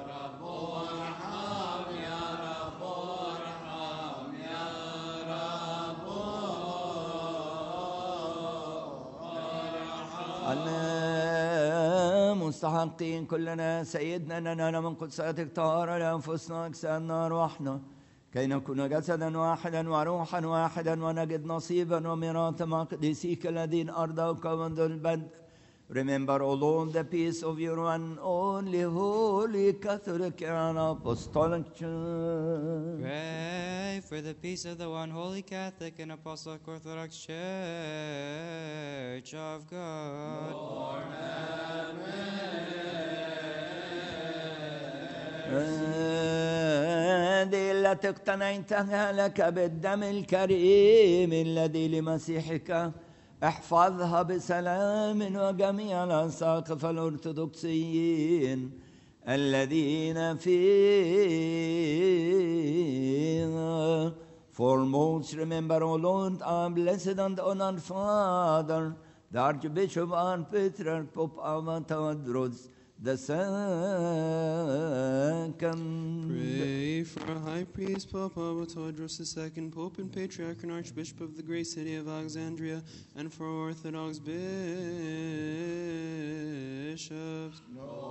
أنا مستحقين كلنا سيدنا أن ننال من قدساتك طهارة لأنفسنا أجسادنا أرواحنا كي نكون جسدا واحدا وروحا واحدا ونجد نصيبا وميراثا مع قديسيك الذين أرضوك منذ البدء Remember, O Lord, the peace of your one only holy Catholic and Apostolic Church. Pray for the peace of the one holy Catholic and Apostolic Orthodox Church of God. هذه التي اقتنيتها لك بالدم الكريم الذي لمسيحك احفظها بسلام وجميع الأساقفة الأرثوذكسيين الذين فيها Foremost, remember, O Lord, our blessed and honored Father, the Archbishop and Patriarch Pope Avatadros, the second. Pray for our High Priest Pope Abatodros II, Pope and Patriarch and Archbishop of the great city of Alexandria, and for Orthodox bishops.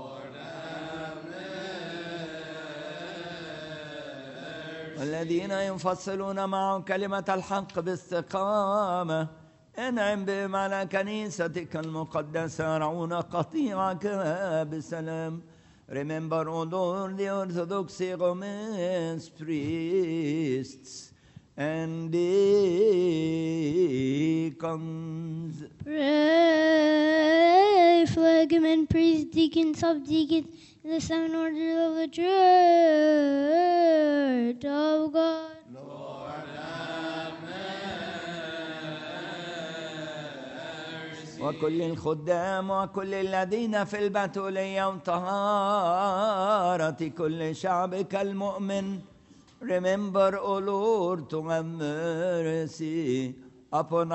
والذين ينفصلون معه كلمة الحق باستقامة انعم بهم على كنيستك المقدسة رعون قطيعك بسلام Remember, O Lord, the Orthodox Romans priests and deacons. Pray, flagmen, priests, deacons, subdeacons, in the seven orders of the Church of God. وكل الخدام وكل الذين في البتولية وطهارة كل شعبك المؤمن Remember, O Lord, to have mercy upon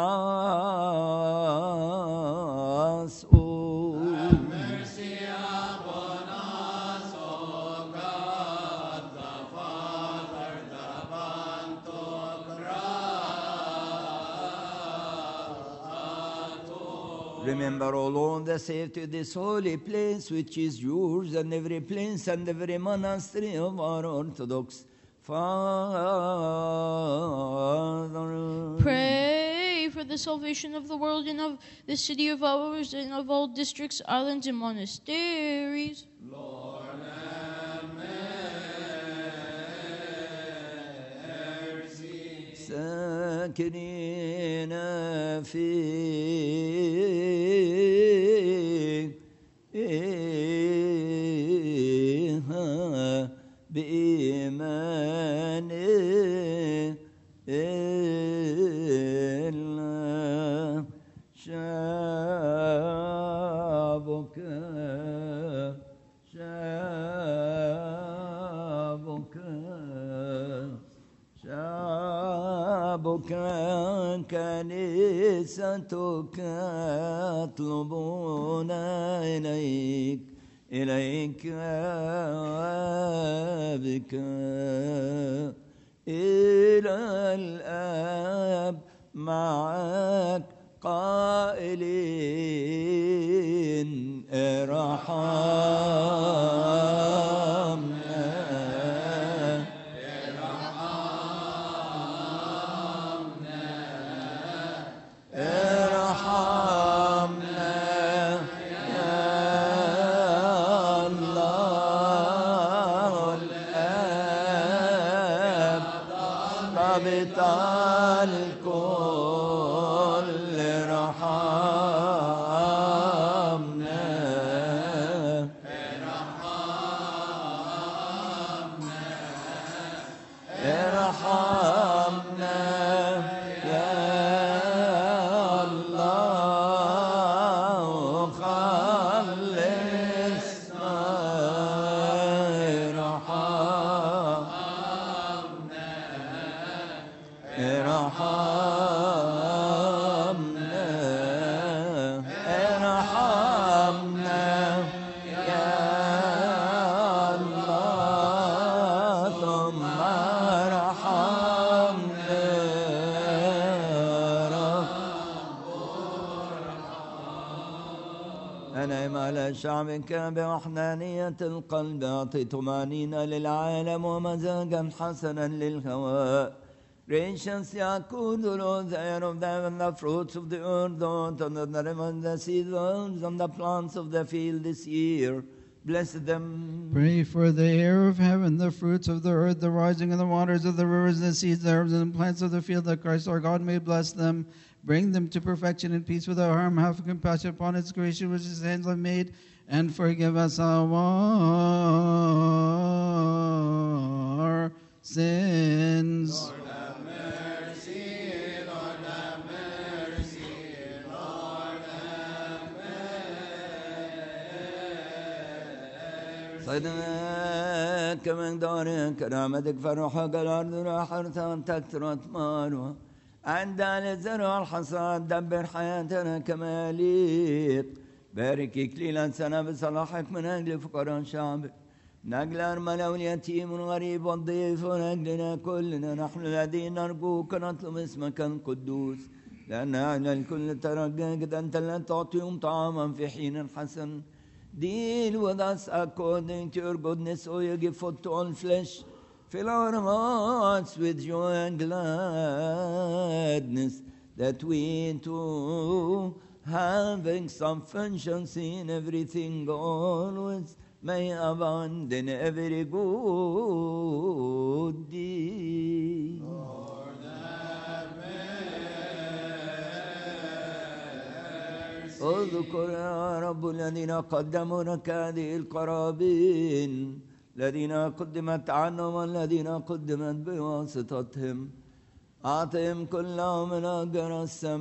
us. O Remember, O Lord, the safety of this holy place which is yours, and every place and every monastery of our Orthodox Father. Pray for the salvation of the world and of the city of ours and of all districts, islands, and monasteries. ساكنين فيها بإيمان إلا شابك شابك شابك كنيستك يطلبون إليك إليك بك إلى الآب معك قائلين ارحمنا ارحمنا يا الله الآب ضابط الكل ارحمنا ارحمنا يا الله خلصنا ارحمنا ارحمنا ارحمنا يا الله ثم ارحمنا أنعم على شعبك بوحدانية القلب أعطي طمأنينة للعالم ومزاجا حسنا للهواء Gracious Yakud, the Lord, the air of them and the fruits of the earth, and the and the seeds and the plants of the field this year. Bless them. Pray for the air of heaven, the fruits of the earth, the rising of the waters of the rivers, the seeds, the herbs, and the plants of the field, that Christ our God may bless them. Bring them to perfection and peace without harm. Have compassion upon its creation which his hands have made, and forgive us our sins. صدقك من دارك كرامتك فرحك الأرض راحرتها تكثر أثمارها عند الزرع الحصاد دبر حياتنا كما يليق بارك إكليلا سنة بصلاحك من أجل فقراء شعبك من أجل أرملة واليتيم والغريب والضيف ونجلنا كلنا نحن الذين نرجوك نطلب اسمك القدوس لأن على الكل ترجاك أنت لا تعطيهم طعاما في حين حسن Deal with us according to your goodness, O you give food to all flesh. Fill our hearts with joy and gladness, that we too, having sufficiency in everything always, may abound in every good deed. اذكر يا رب الذين قدموا لك هذه القرابين الذين قدمت عنهم والذين قدمت بواسطتهم أعطهم كلهم من أجر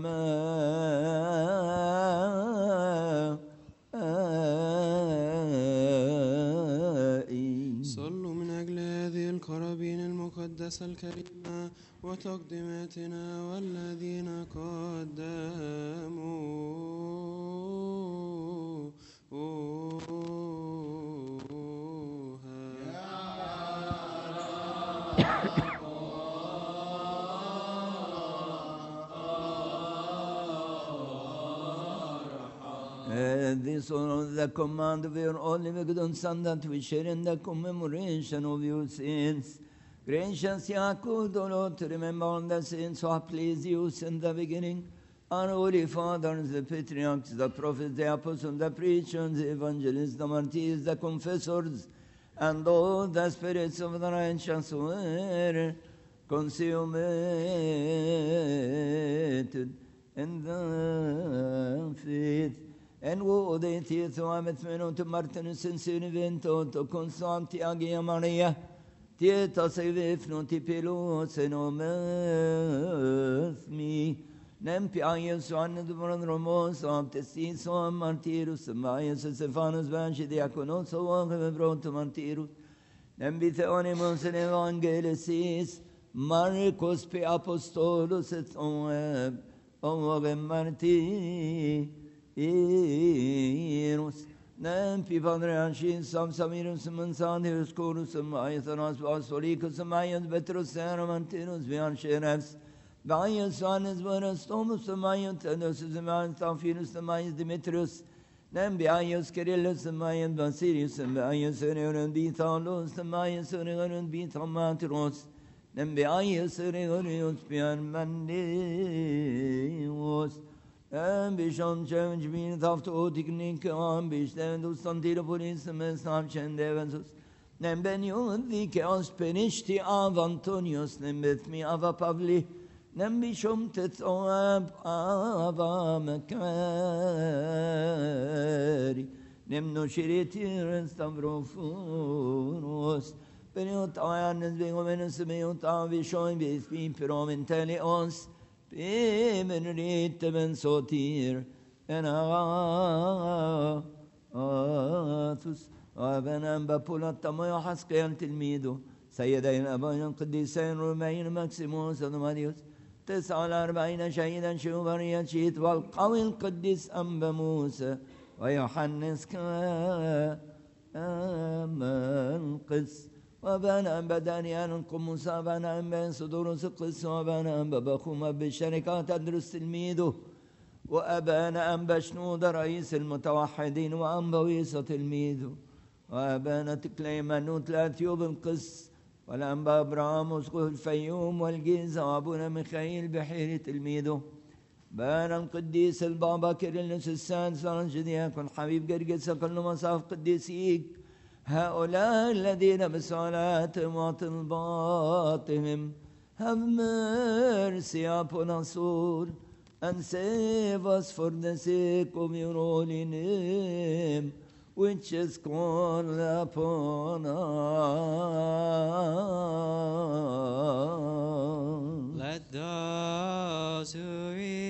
السماء صلوا من أجل هذه القرابين المقدسة الكريمة وتقديماتنا والذين قدموا Uh, this is the command of your only begotten Son that we share in the commemoration of your sins. Gracious Yaakov, O Lord, to remember all the sins who have pleased you since the beginning. Our holy fathers, the patriarchs, the prophets, the apostles, the preachers, the evangelists, the martyrs, the confessors, and all the spirits of the righteous who were consummated in the faith. En gode till Thomas men till Martinus en synvent och konstant till Agia Maria. Till ta sig vifno till pilosen och me. Nempi Agios och Anne Dvoran Romos och Tessis och Martirus och Majas och Stefanus Banshi Diakonos och Waghe Brot och Martirus. Nembi Theonimus en Evangelisis. Marcos pe Apostolus et Oeb. Oeb Marti. Eros. Nempi Padre Anshin Sam Samirus Mansanius Corus Mayasanas Vasolicus Mayas Petrus Saramantinus Vian Sherefs. Gaius Anes Varas Thomas Mayan Tenus Mayan Thamphilus Mayan Demetrius. Nem Biaius Kirillus Mayan Basilius Mayan Surion Bithalos Mayan Surion Bithamatros. Nem Biaius Surion Pian Mandios. En bishon chevens bin thaft otiknik an bishten du santira polis mesam chendevensus. Nem ben yun dike os penishti av Antonius nem bet mi ava Pavli. Nem bishom tet oab ava mekari. Nem no shiritir stavrofunos. Beniot ayannes bengomenes meot avishoin bispi promentele os. بمن ريت من صوتير انا غاثس وابنا بابولا تما حسقيان تلميذه سيدين ابانا قديسين رومين ماكسيموس ودماريوس تسعة وأربعين شهيدا شوبريا شيت والقوي القديس أنبا موسى ويوحنس كما القس وبنا بدانيان قموس بنا بين صدور سقس وبنا ببخوم بالشركات أدرس تلميذه وأبانا أن بشنود رئيس المتوحدين وأن بويس تلميذه وأبانا تكليمانوت لا تيوب القس والأنبا أبرام وسقه الفيوم والجيزة وأبونا ميخائيل بحير تلميذه بانا القديس البابا كيرلس السادس ورنجدياكم حبيب قرقس كل مصاف قديسيك هؤلاء الذين بصلاتهم وطلباتهم have mercy upon us all and save us for the sake of your holy name which is called upon us. Let those who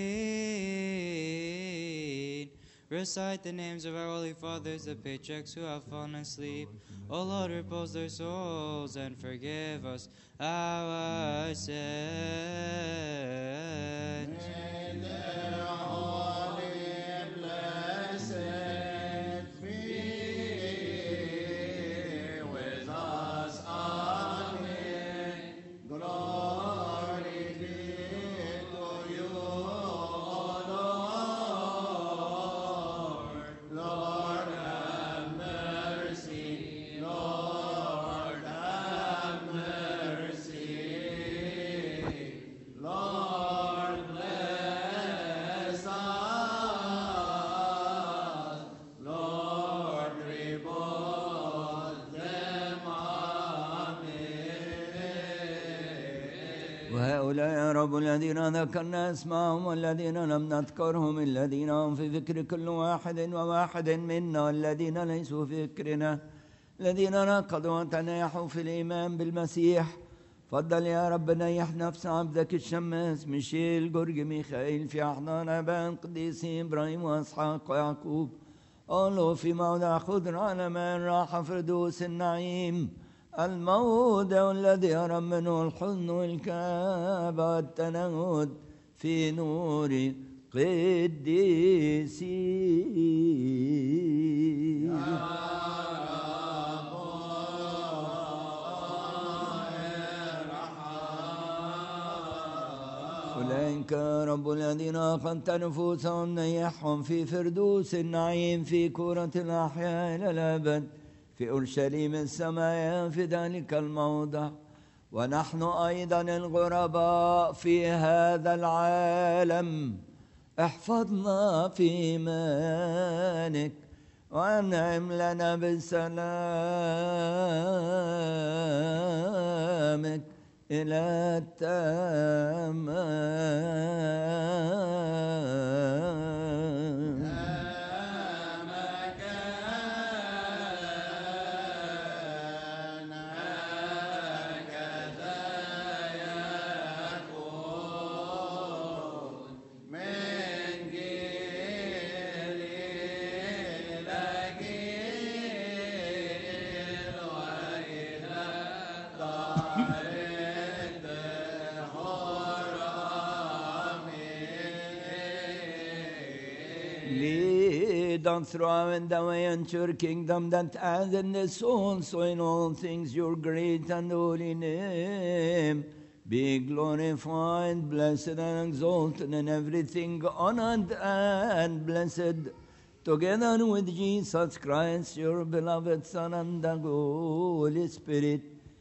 read recite the names of our holy fathers, the patriarchs who have fallen asleep. O Lord, repose their souls and forgive us our sins. وهؤلاء يا رب الذين ذكرنا اسماءهم والذين لم نذكرهم الذين هم في ذكر كل واحد وواحد منا والذين ليسوا في ذكرنا الذين نقضوا وتناحوا في الإيمان بالمسيح فضل يا رب نيح نفس عبدك الشماس ميشيل جورج ميخائيل في أحضان أبان قديسين إبراهيم وإسحاق ويعقوب قالوا في موضع خضر على من راح فردوس النعيم الموضع الذي يرى منه الحزن والكآبة والتنهد في نور قديسين أولئك رب الذين أخذت نفوسهم نيحهم في فردوس النعيم في كرة الأحياء إلى الأبد في أورشليم السماء في ذلك الموضع ونحن أيضا الغرباء في هذا العالم احفظنا في إيمانك وأنعم لنا بسلامك إلى التمام Lead us throughout the way into your kingdom that as in this also in all things your great and holy name be glorified, blessed and exalted in everything, honored and blessed, together with Jesus Christ, your beloved Son and the Holy Spirit.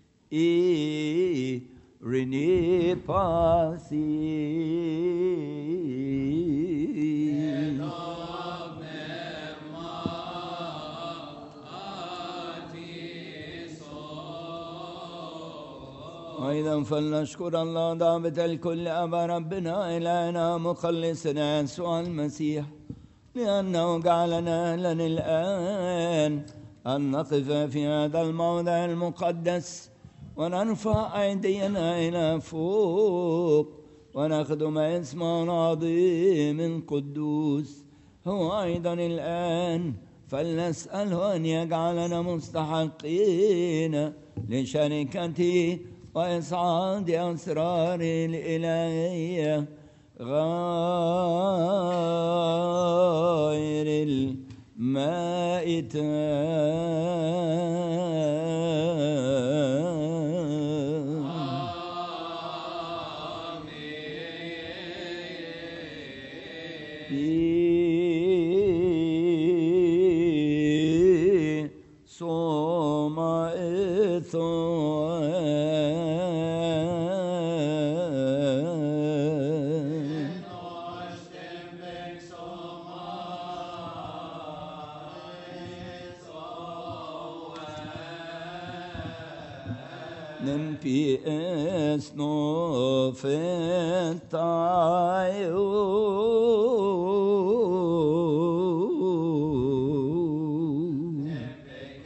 E Rene أيضا فلنشكر الله ضابط الكل أبا ربنا إلهنا مخلصنا يسوع المسيح لأنه جعلنا أهلا الآن أن نقف في هذا الموضع المقدس ونرفع أيدينا إلى فوق ونخدم اسمه العظيم القدوس هو أيضا الآن فلنسأله أن يجعلنا مستحقين لشركته وإسعاد أسرار الإلهية غير المائتة في صوم إثم نمبي اسنو في الطيور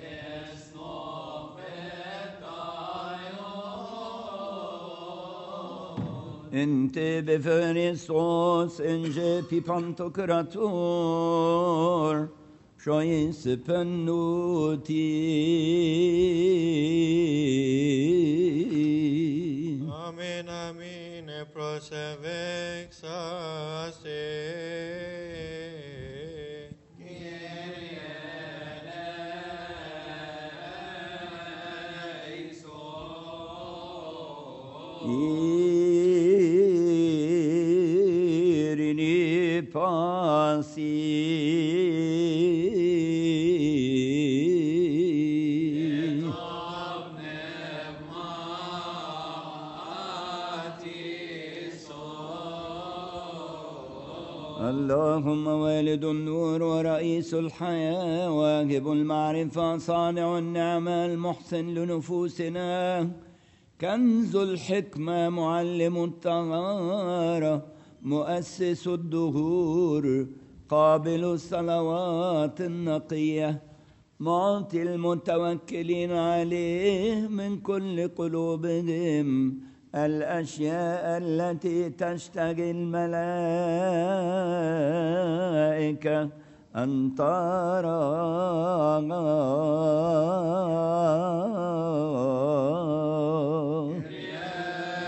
انت بفريسوس انجي بي بانتوكراتور شويس بنوتي Amen, amen, prosevexaste. Irini pasi اللهم والد النور ورئيس الحياة واجب المعرفة صانع النعمة المحسن لنفوسنا كنز الحكمة معلم الطهارة مؤسس الدهور قابل الصلوات النقية معطي المتوكلين عليه من كل قلوبهم الأشياء التي تشتهي الملائكة أن تراها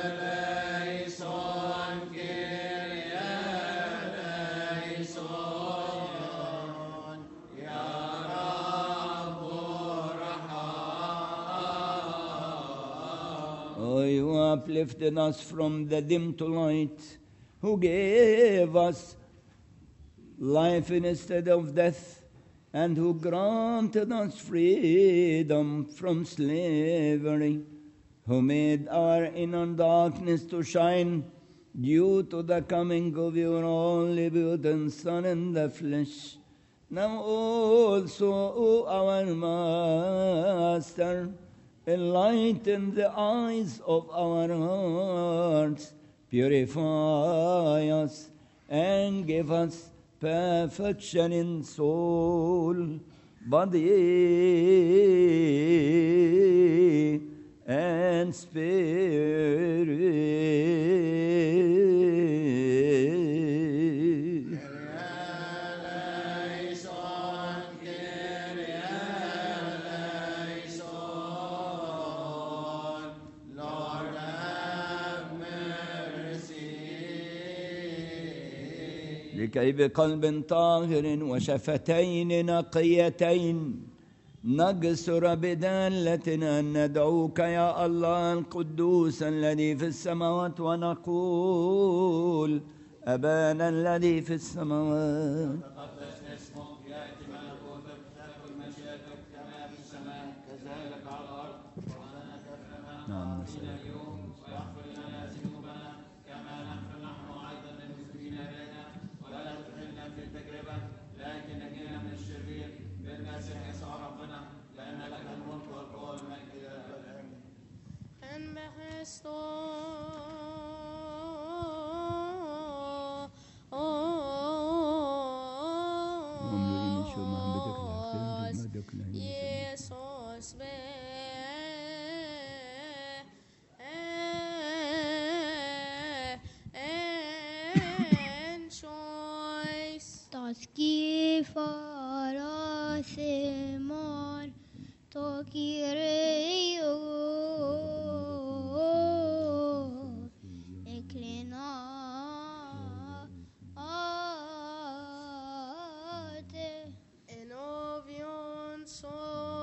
Oh, you uplifted us from the dim to light, who gave us life instead of death, and who granted us freedom from slavery, who made our inner darkness to shine due to the coming of your only begotten Son in the flesh. Now also, O our Master, Enlighten the eyes of our hearts, purify us, and give us perfection in soul, body, and spirit. لكي بقلب طاهر وشفتين نقيتين نقصر بدالتنا أن ندعوك يا الله القدوس الذي في السماوات ونقول أبانا الذي في السماوات تقدس اسمك يأتي ملكوتك تكن مشيئتك كما في السماء كذلك على الأرض وخبزنا كفنا نعم أعطنا نسألك اليوم واغفر لنا ذنوبنا كما نغفر نحن أيضا للمسلمين إلينا ولا تدخلنا في تجربة لكن نجينا من الشرير بالمسيح يسوع ربنا لأن لك الملك والقوة والمجد إلى الأبد آمين En behesto. مملوئين شو معبدك العقل مجدك لا يزال. Jesus be and choice. Toski fara semar tokireo eklina ate En ovion so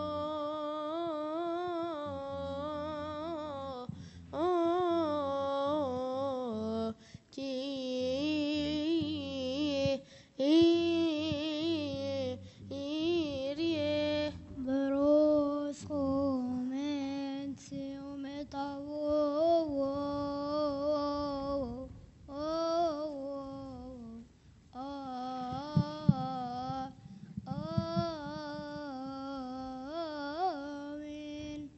oh, ki irie Bros comenzi umetavo Amen.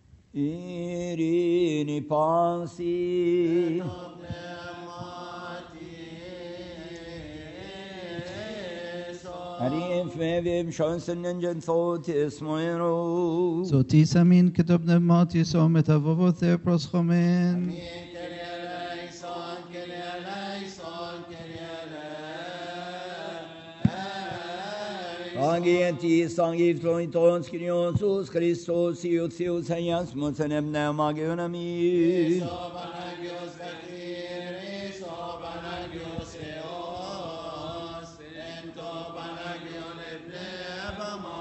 Irini pasi Arif vevim şansın nencen thot ismoiro Sotis amin ketub pneumatis o metavovo theopros chomen. Kyrie eleison, Kyrie eleison, Kyrie eleison. Agieti sangiv troiton skriosus Christos iutius heias mocenem neumagionami Sopanagios Vatiris, Sopanagios Eos, Ento Panagion Eplebama.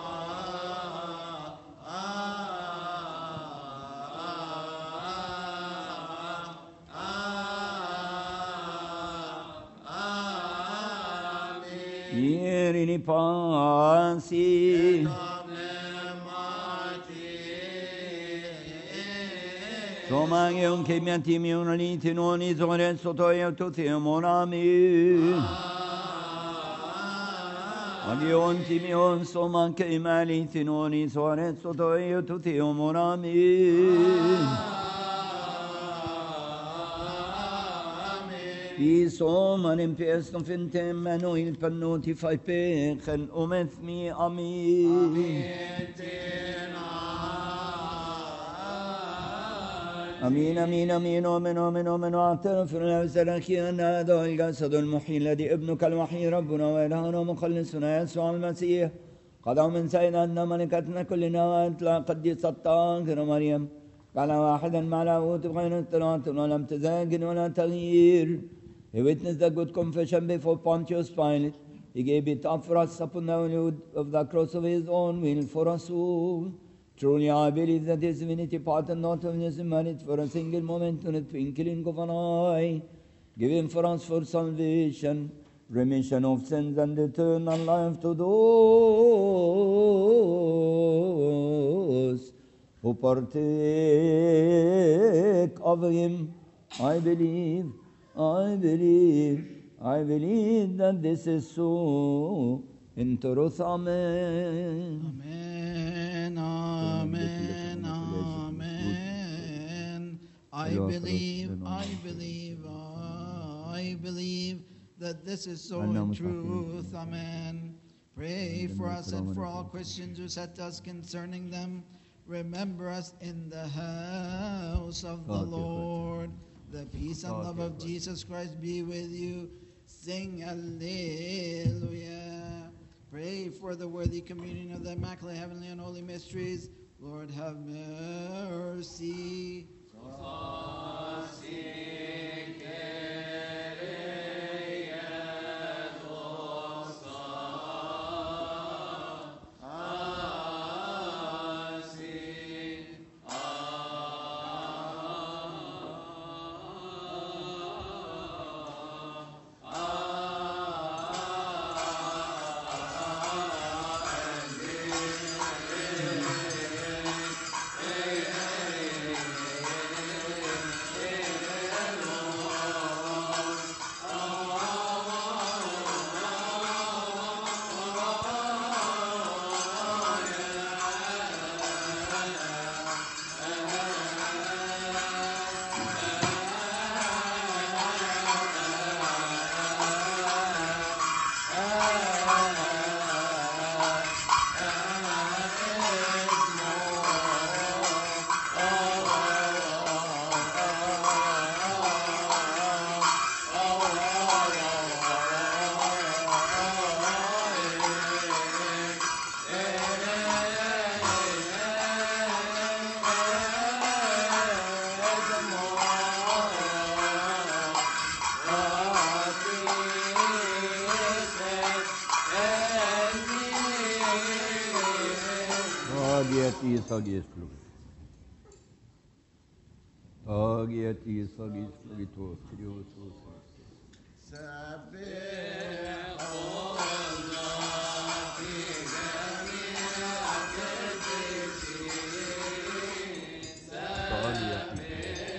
Amen. Irini pasi Somangion che mi antimion aliti non isore sotto io tutti monami Agion timion soman che mi aliti non isore sotto io tutti monami I sommaren in pjäsen fin temmen och il pannoti fai pechen om ett mi amin. امين امين امين امين امين امين واعترف لنفسك ان هذا الجسد المحيي الذي ابنك الوحيد ربنا والهنا ومخلصنا يسوع المسيح قد من سيدنا ان ملكتنا كلنا وانت قديس الطاهر مريم كان واحدا مع لاهوت بغير اضطراب ولم تزاجن ولا تغيير He witnessed the good confession before Pontius Pilate. He gave it up for us upon the wood of the cross of his own will for us all. Truly I believe that his divinity parted not of his humanity for a single moment in a twinkling of an eye. Give him for us for salvation, remission of sins and eternal life to those who partake of him. I believe, I believe, I believe that this is so. In truth, Amen. Amen, amen, amen. I الواقع believe, ربنا I believe, I believe that this is so أنه in مستقيم. truth. Amen. Pray for عندنا us and for all كرامة. Christians who set us concerning them. Remember us in the house of the Okay, good. Lord. The peace and love Okay, of good. Jesus Christ be with you. Sing Alleluia. Pray for the worthy communion of the Immaculate Heavenly and Holy Mysteries. Lord, have mercy. Tagieti sagis flugit. Tagieti sagis flugitos, Triosus. Tagieti.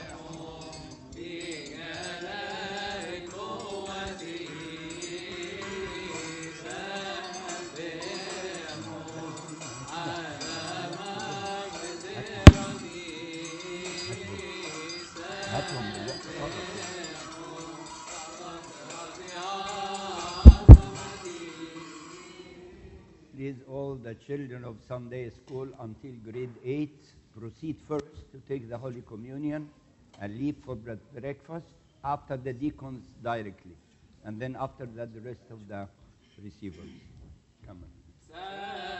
Please, all the children of Sunday school until grade 8 proceed first to take the Holy Communion and leave for bre- breakfast after the deacons directly. And then after that, the rest of the receivers. Come on.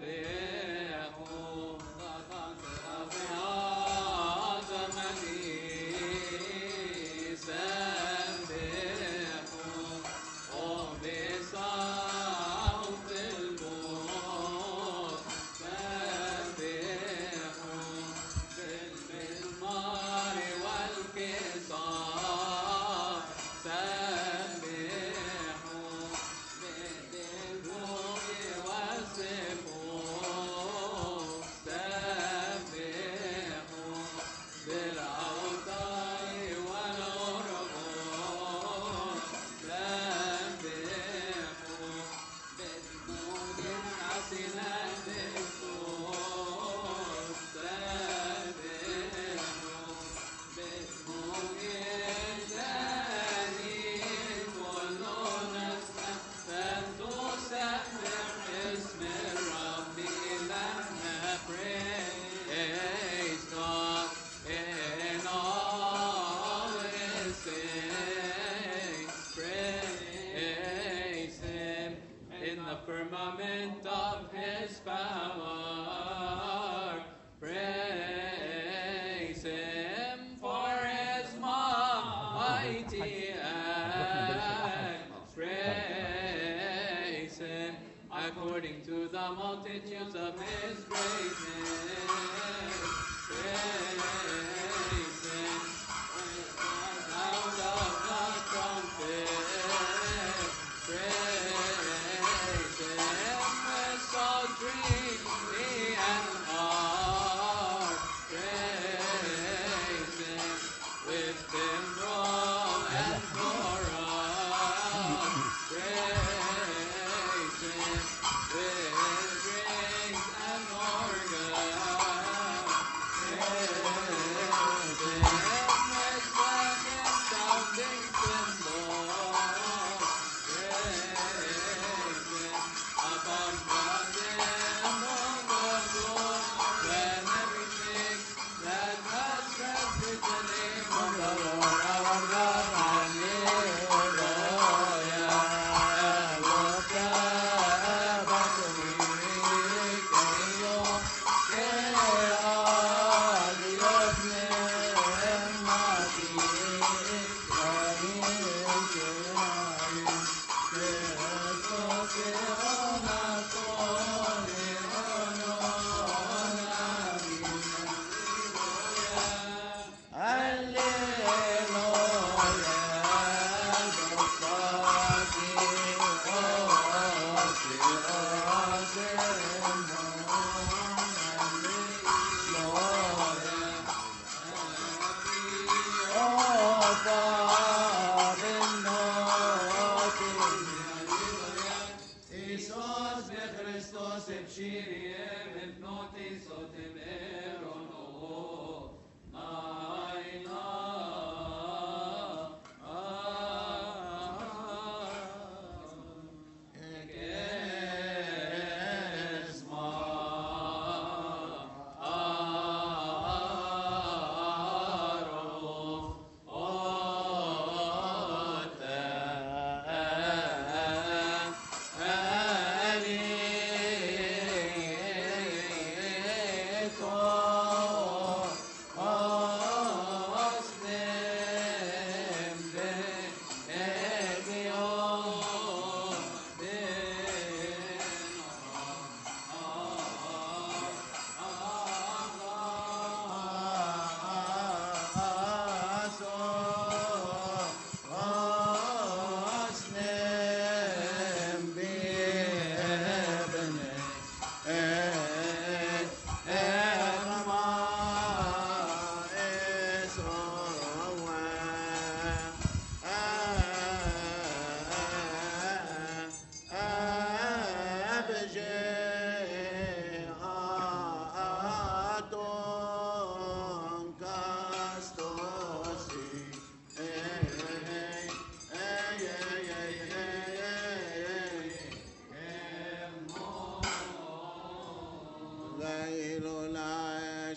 In the firmament of his power, praise him for his mighty acts. Praise him according to the multitudes of his greatness. Praise him with the sound of the trumpet. Praise him with psaltery and harp. Praise him with timbrel and chorus. Praise him with strings and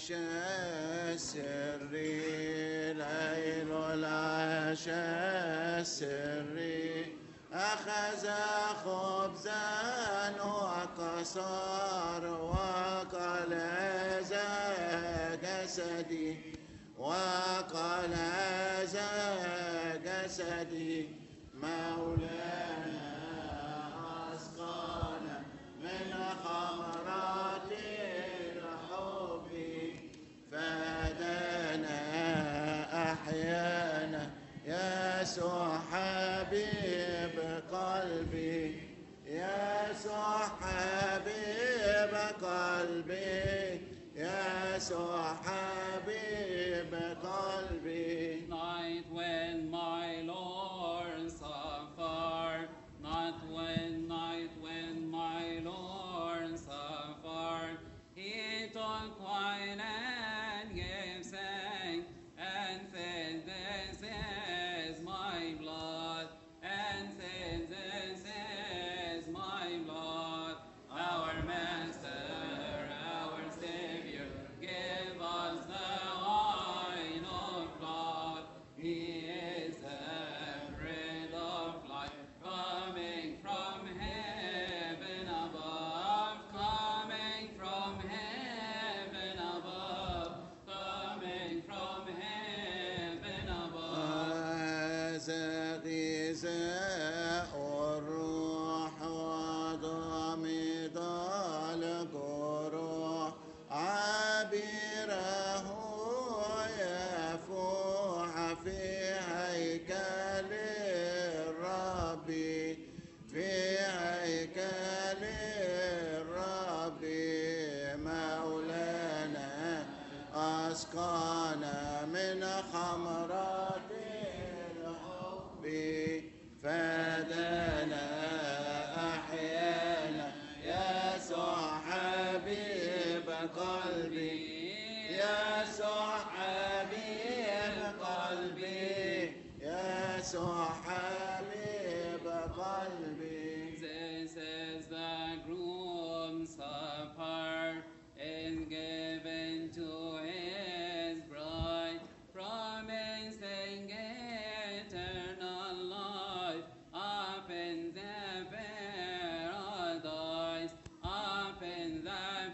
العشاء السري ليل العشاء السري أخذ خبزا وكسر وقال هذا جسدي وقال هذا جسدي مولانا أسقانا من خمرات الحب فدانا أحيانا يسوع حبيب قلبي يسوع حبيب قلبي يسوع حبيب قلبي Night when my Lord suffered, not when night when my Lord suffered, he took wine and gave thanks and said, This is my blood, and said, This is my blood. Our Master, our Savior, give us the wine of blood. He is the bread of life, coming from heaven above, coming from heaven above, coming from heaven above. هذا غذاء الروح وضمد الجروح عابره يفوح في هيكل الرب في هيكل الرب مولانا أسقانا من خمرات الحب فدانا أحيانا يسوع حبيب قلبي يسوع حبيب قلبي يسوع حبيب قلبي This is the groom supper is given to his bride, promising eternal life up in the paradise, up in the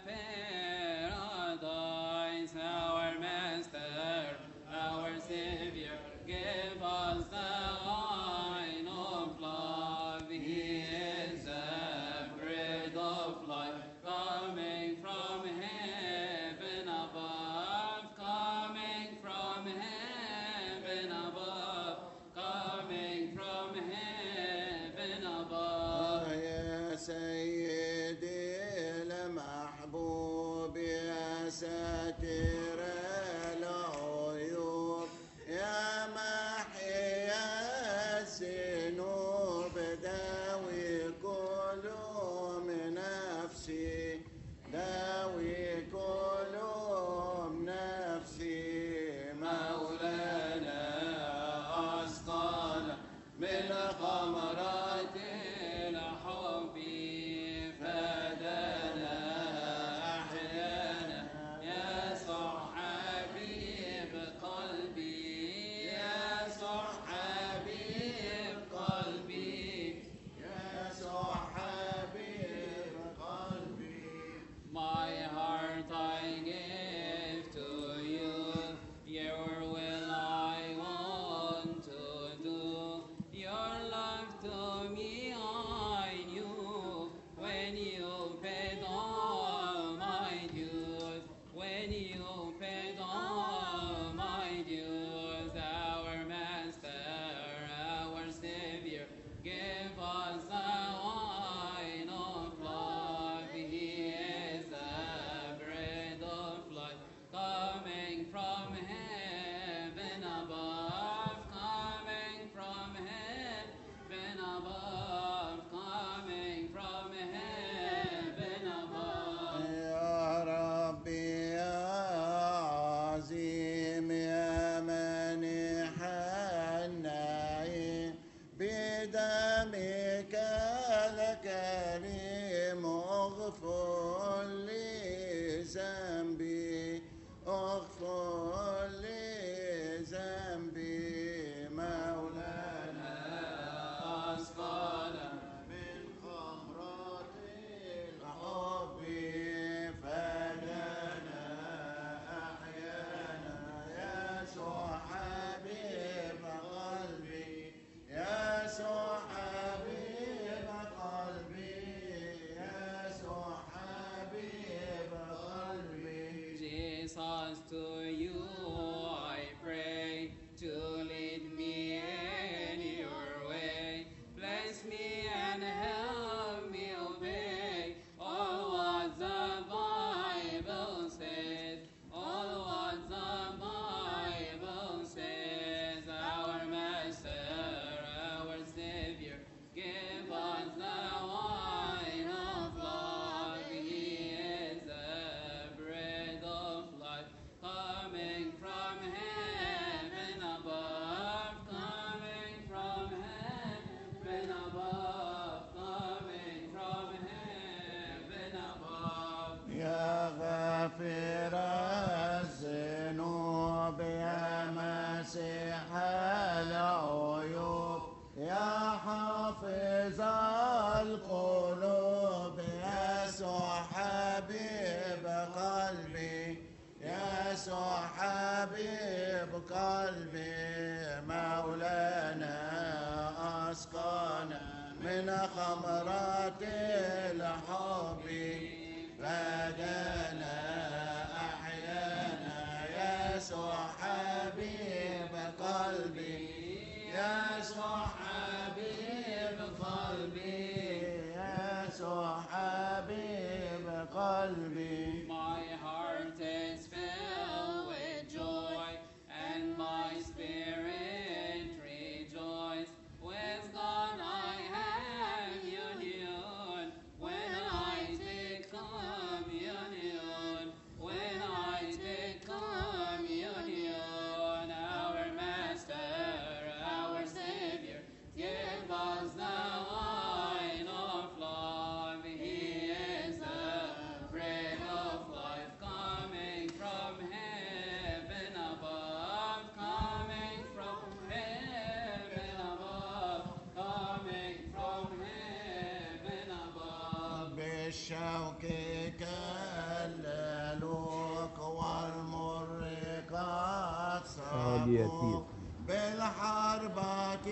paradise. Our Master, our Savior, give us the wine Jesus, to you I pray to lead me in your way. Bless me and help me obey all what the Bible says. All what the Bible says. Our Master, our Savior, give us the wine of love. He is the bread of life, coming from heaven above, coming from heaven above, coming from heaven above. يا غافر الذنوب يا مسيح العيوب يا حافظ القلوب يسوع حبيب قلبي يسوع حبيب قلبي مولانا أسقانا من خمرات الحب فدانا أحيانا يسوع حبيب قلبي يسوع حبيب قلبي يسوع حبيب قلبي My heart is filled with joy, and my spirit rejoices. With God I have union. When I take communion, when I take communion, our Master, our Savior, give us the wine of love. He is the bread of life coming from heaven above, coming from heaven above, coming from heaven above. بالشوك كللوك والمر قد صابوك بالحربة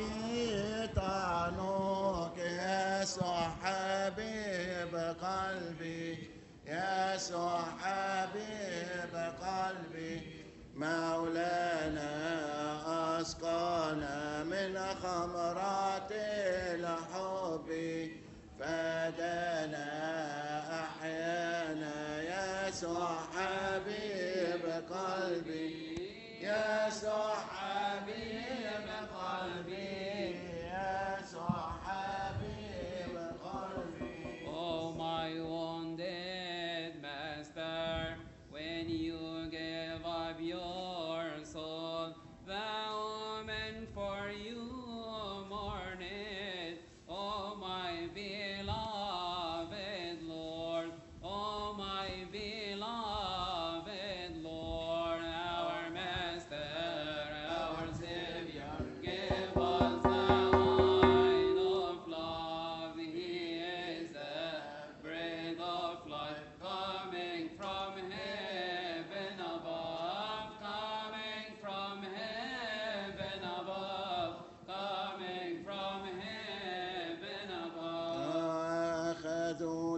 طعنوك يسوع حبيب قلبي يسوع حبيب قلبي مولانا أسقانا من خمرات الحب فدانا أحيانا يسوع حبيب قلبي يسوع حبيب قلبي يسوع حبيب قلبي Oh, my wounded master, when you give up your soul, the woman for you mourned. Oh, my beloved Lord, oh, my beloved Lord, our master, our Savior, give us the wine of love. He is the bread of life coming from heaven above, coming from heaven above, coming from heaven above. أخذوا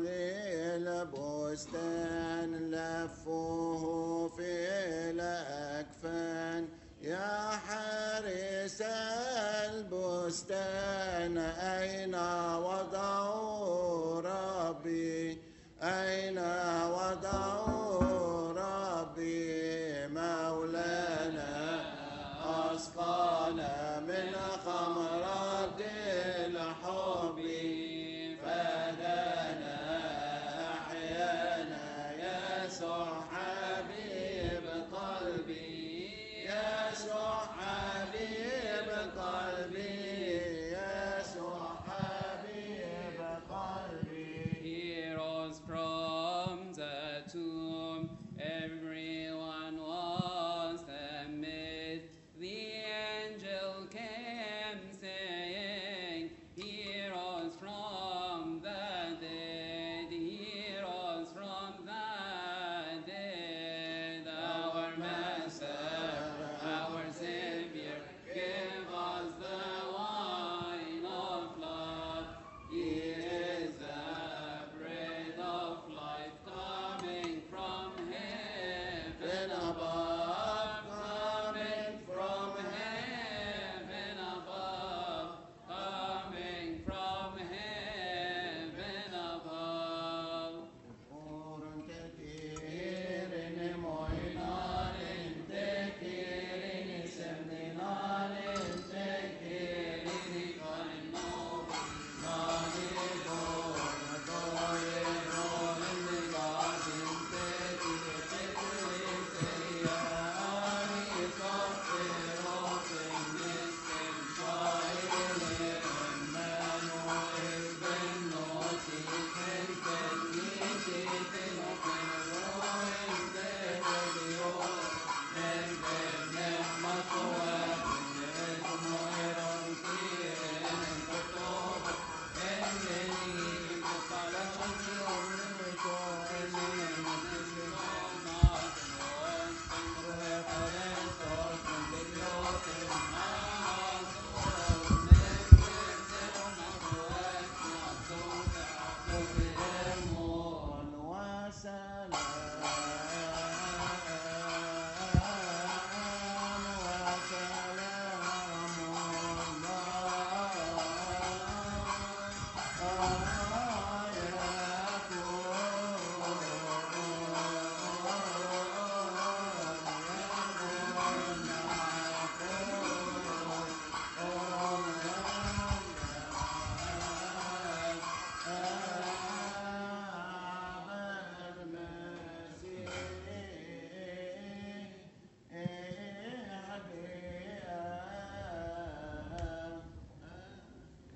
للبستان لفوه في الأكفان يا حارس البستان أين وضعوا ربي أين وضعوا ربي مولانا أسقانا من خمرات الحب فدانا أحيانا يسوع حبيب قلبي يسوع حبيب قلبي يسوع حبيب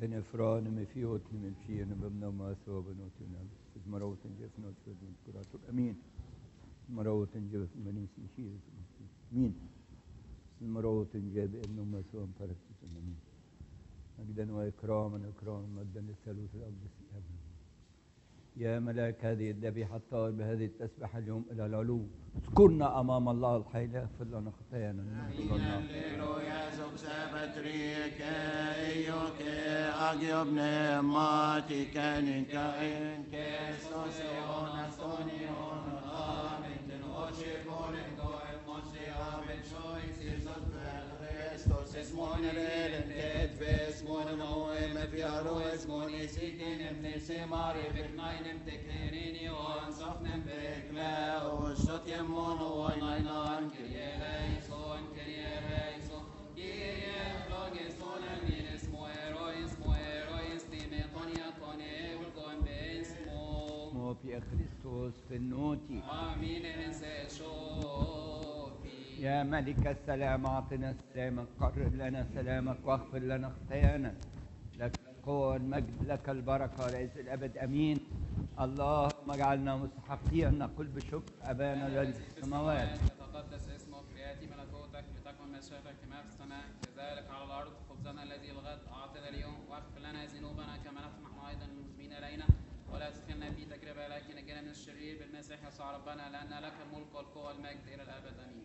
تنفران مفيوت ممشي بمنا ما ثوب نوتنا مروت جف نوت فدون كرات امين مروت جف منيس يشير مين مروت جاب انه ما ثوب فرقت امين مجدا واكراما اكراما مجدا للثالوث الاقدس امين يا ملاك هذه الذبيحة الطاهر بهذه التسبحة اليوم إلى العلو اذكرنا أمام الله الحي لا يغفر لنا خطايانا Halleluja, som säbet rike, ioke, agiobne, matike, ninka, enke, sosion, astonion, amen, ten oči, bolen, goem, mosi, amen, choice, Jesus, Christos, es mon reden, tet, ves, mon noem, fiaro, es mon isitin, em nesemare, beknainem, teknerini, on, sofnem, bekleo, shotjem, mono, oinainan, kirie, eleison, Kyrie eleison, Kyrie phlogiston, aminis moerois, moerois, timetonia tone, ulgon besmo. اسمه في كريستوس في النوتي Amen, en se shofi. يا ملك السلام أعطنا سلامك قرر لنا سلامك واغفر لنا خطايانا لك القوة والمجد لك البركة رئيس الأبد أمين اللهم اجعلنا مستحقين أن نقول بشكر أبانا الذي في السماوات يتقدس اسمك ليأتي ملكوتك لتكن مشيئتك كما في السماء كذلك على الأرض خبزنا الذي الغد أعطنا اليوم واغفر لنا ذنوبنا كما نغفر نحن أيضا المذنبين إلينا ولا تدخلنا في تجربة لكن نجنا من الشرير بالمسيح يسوع ربنا لأن لك الملك والقوة والمجد إلى الأبد آمين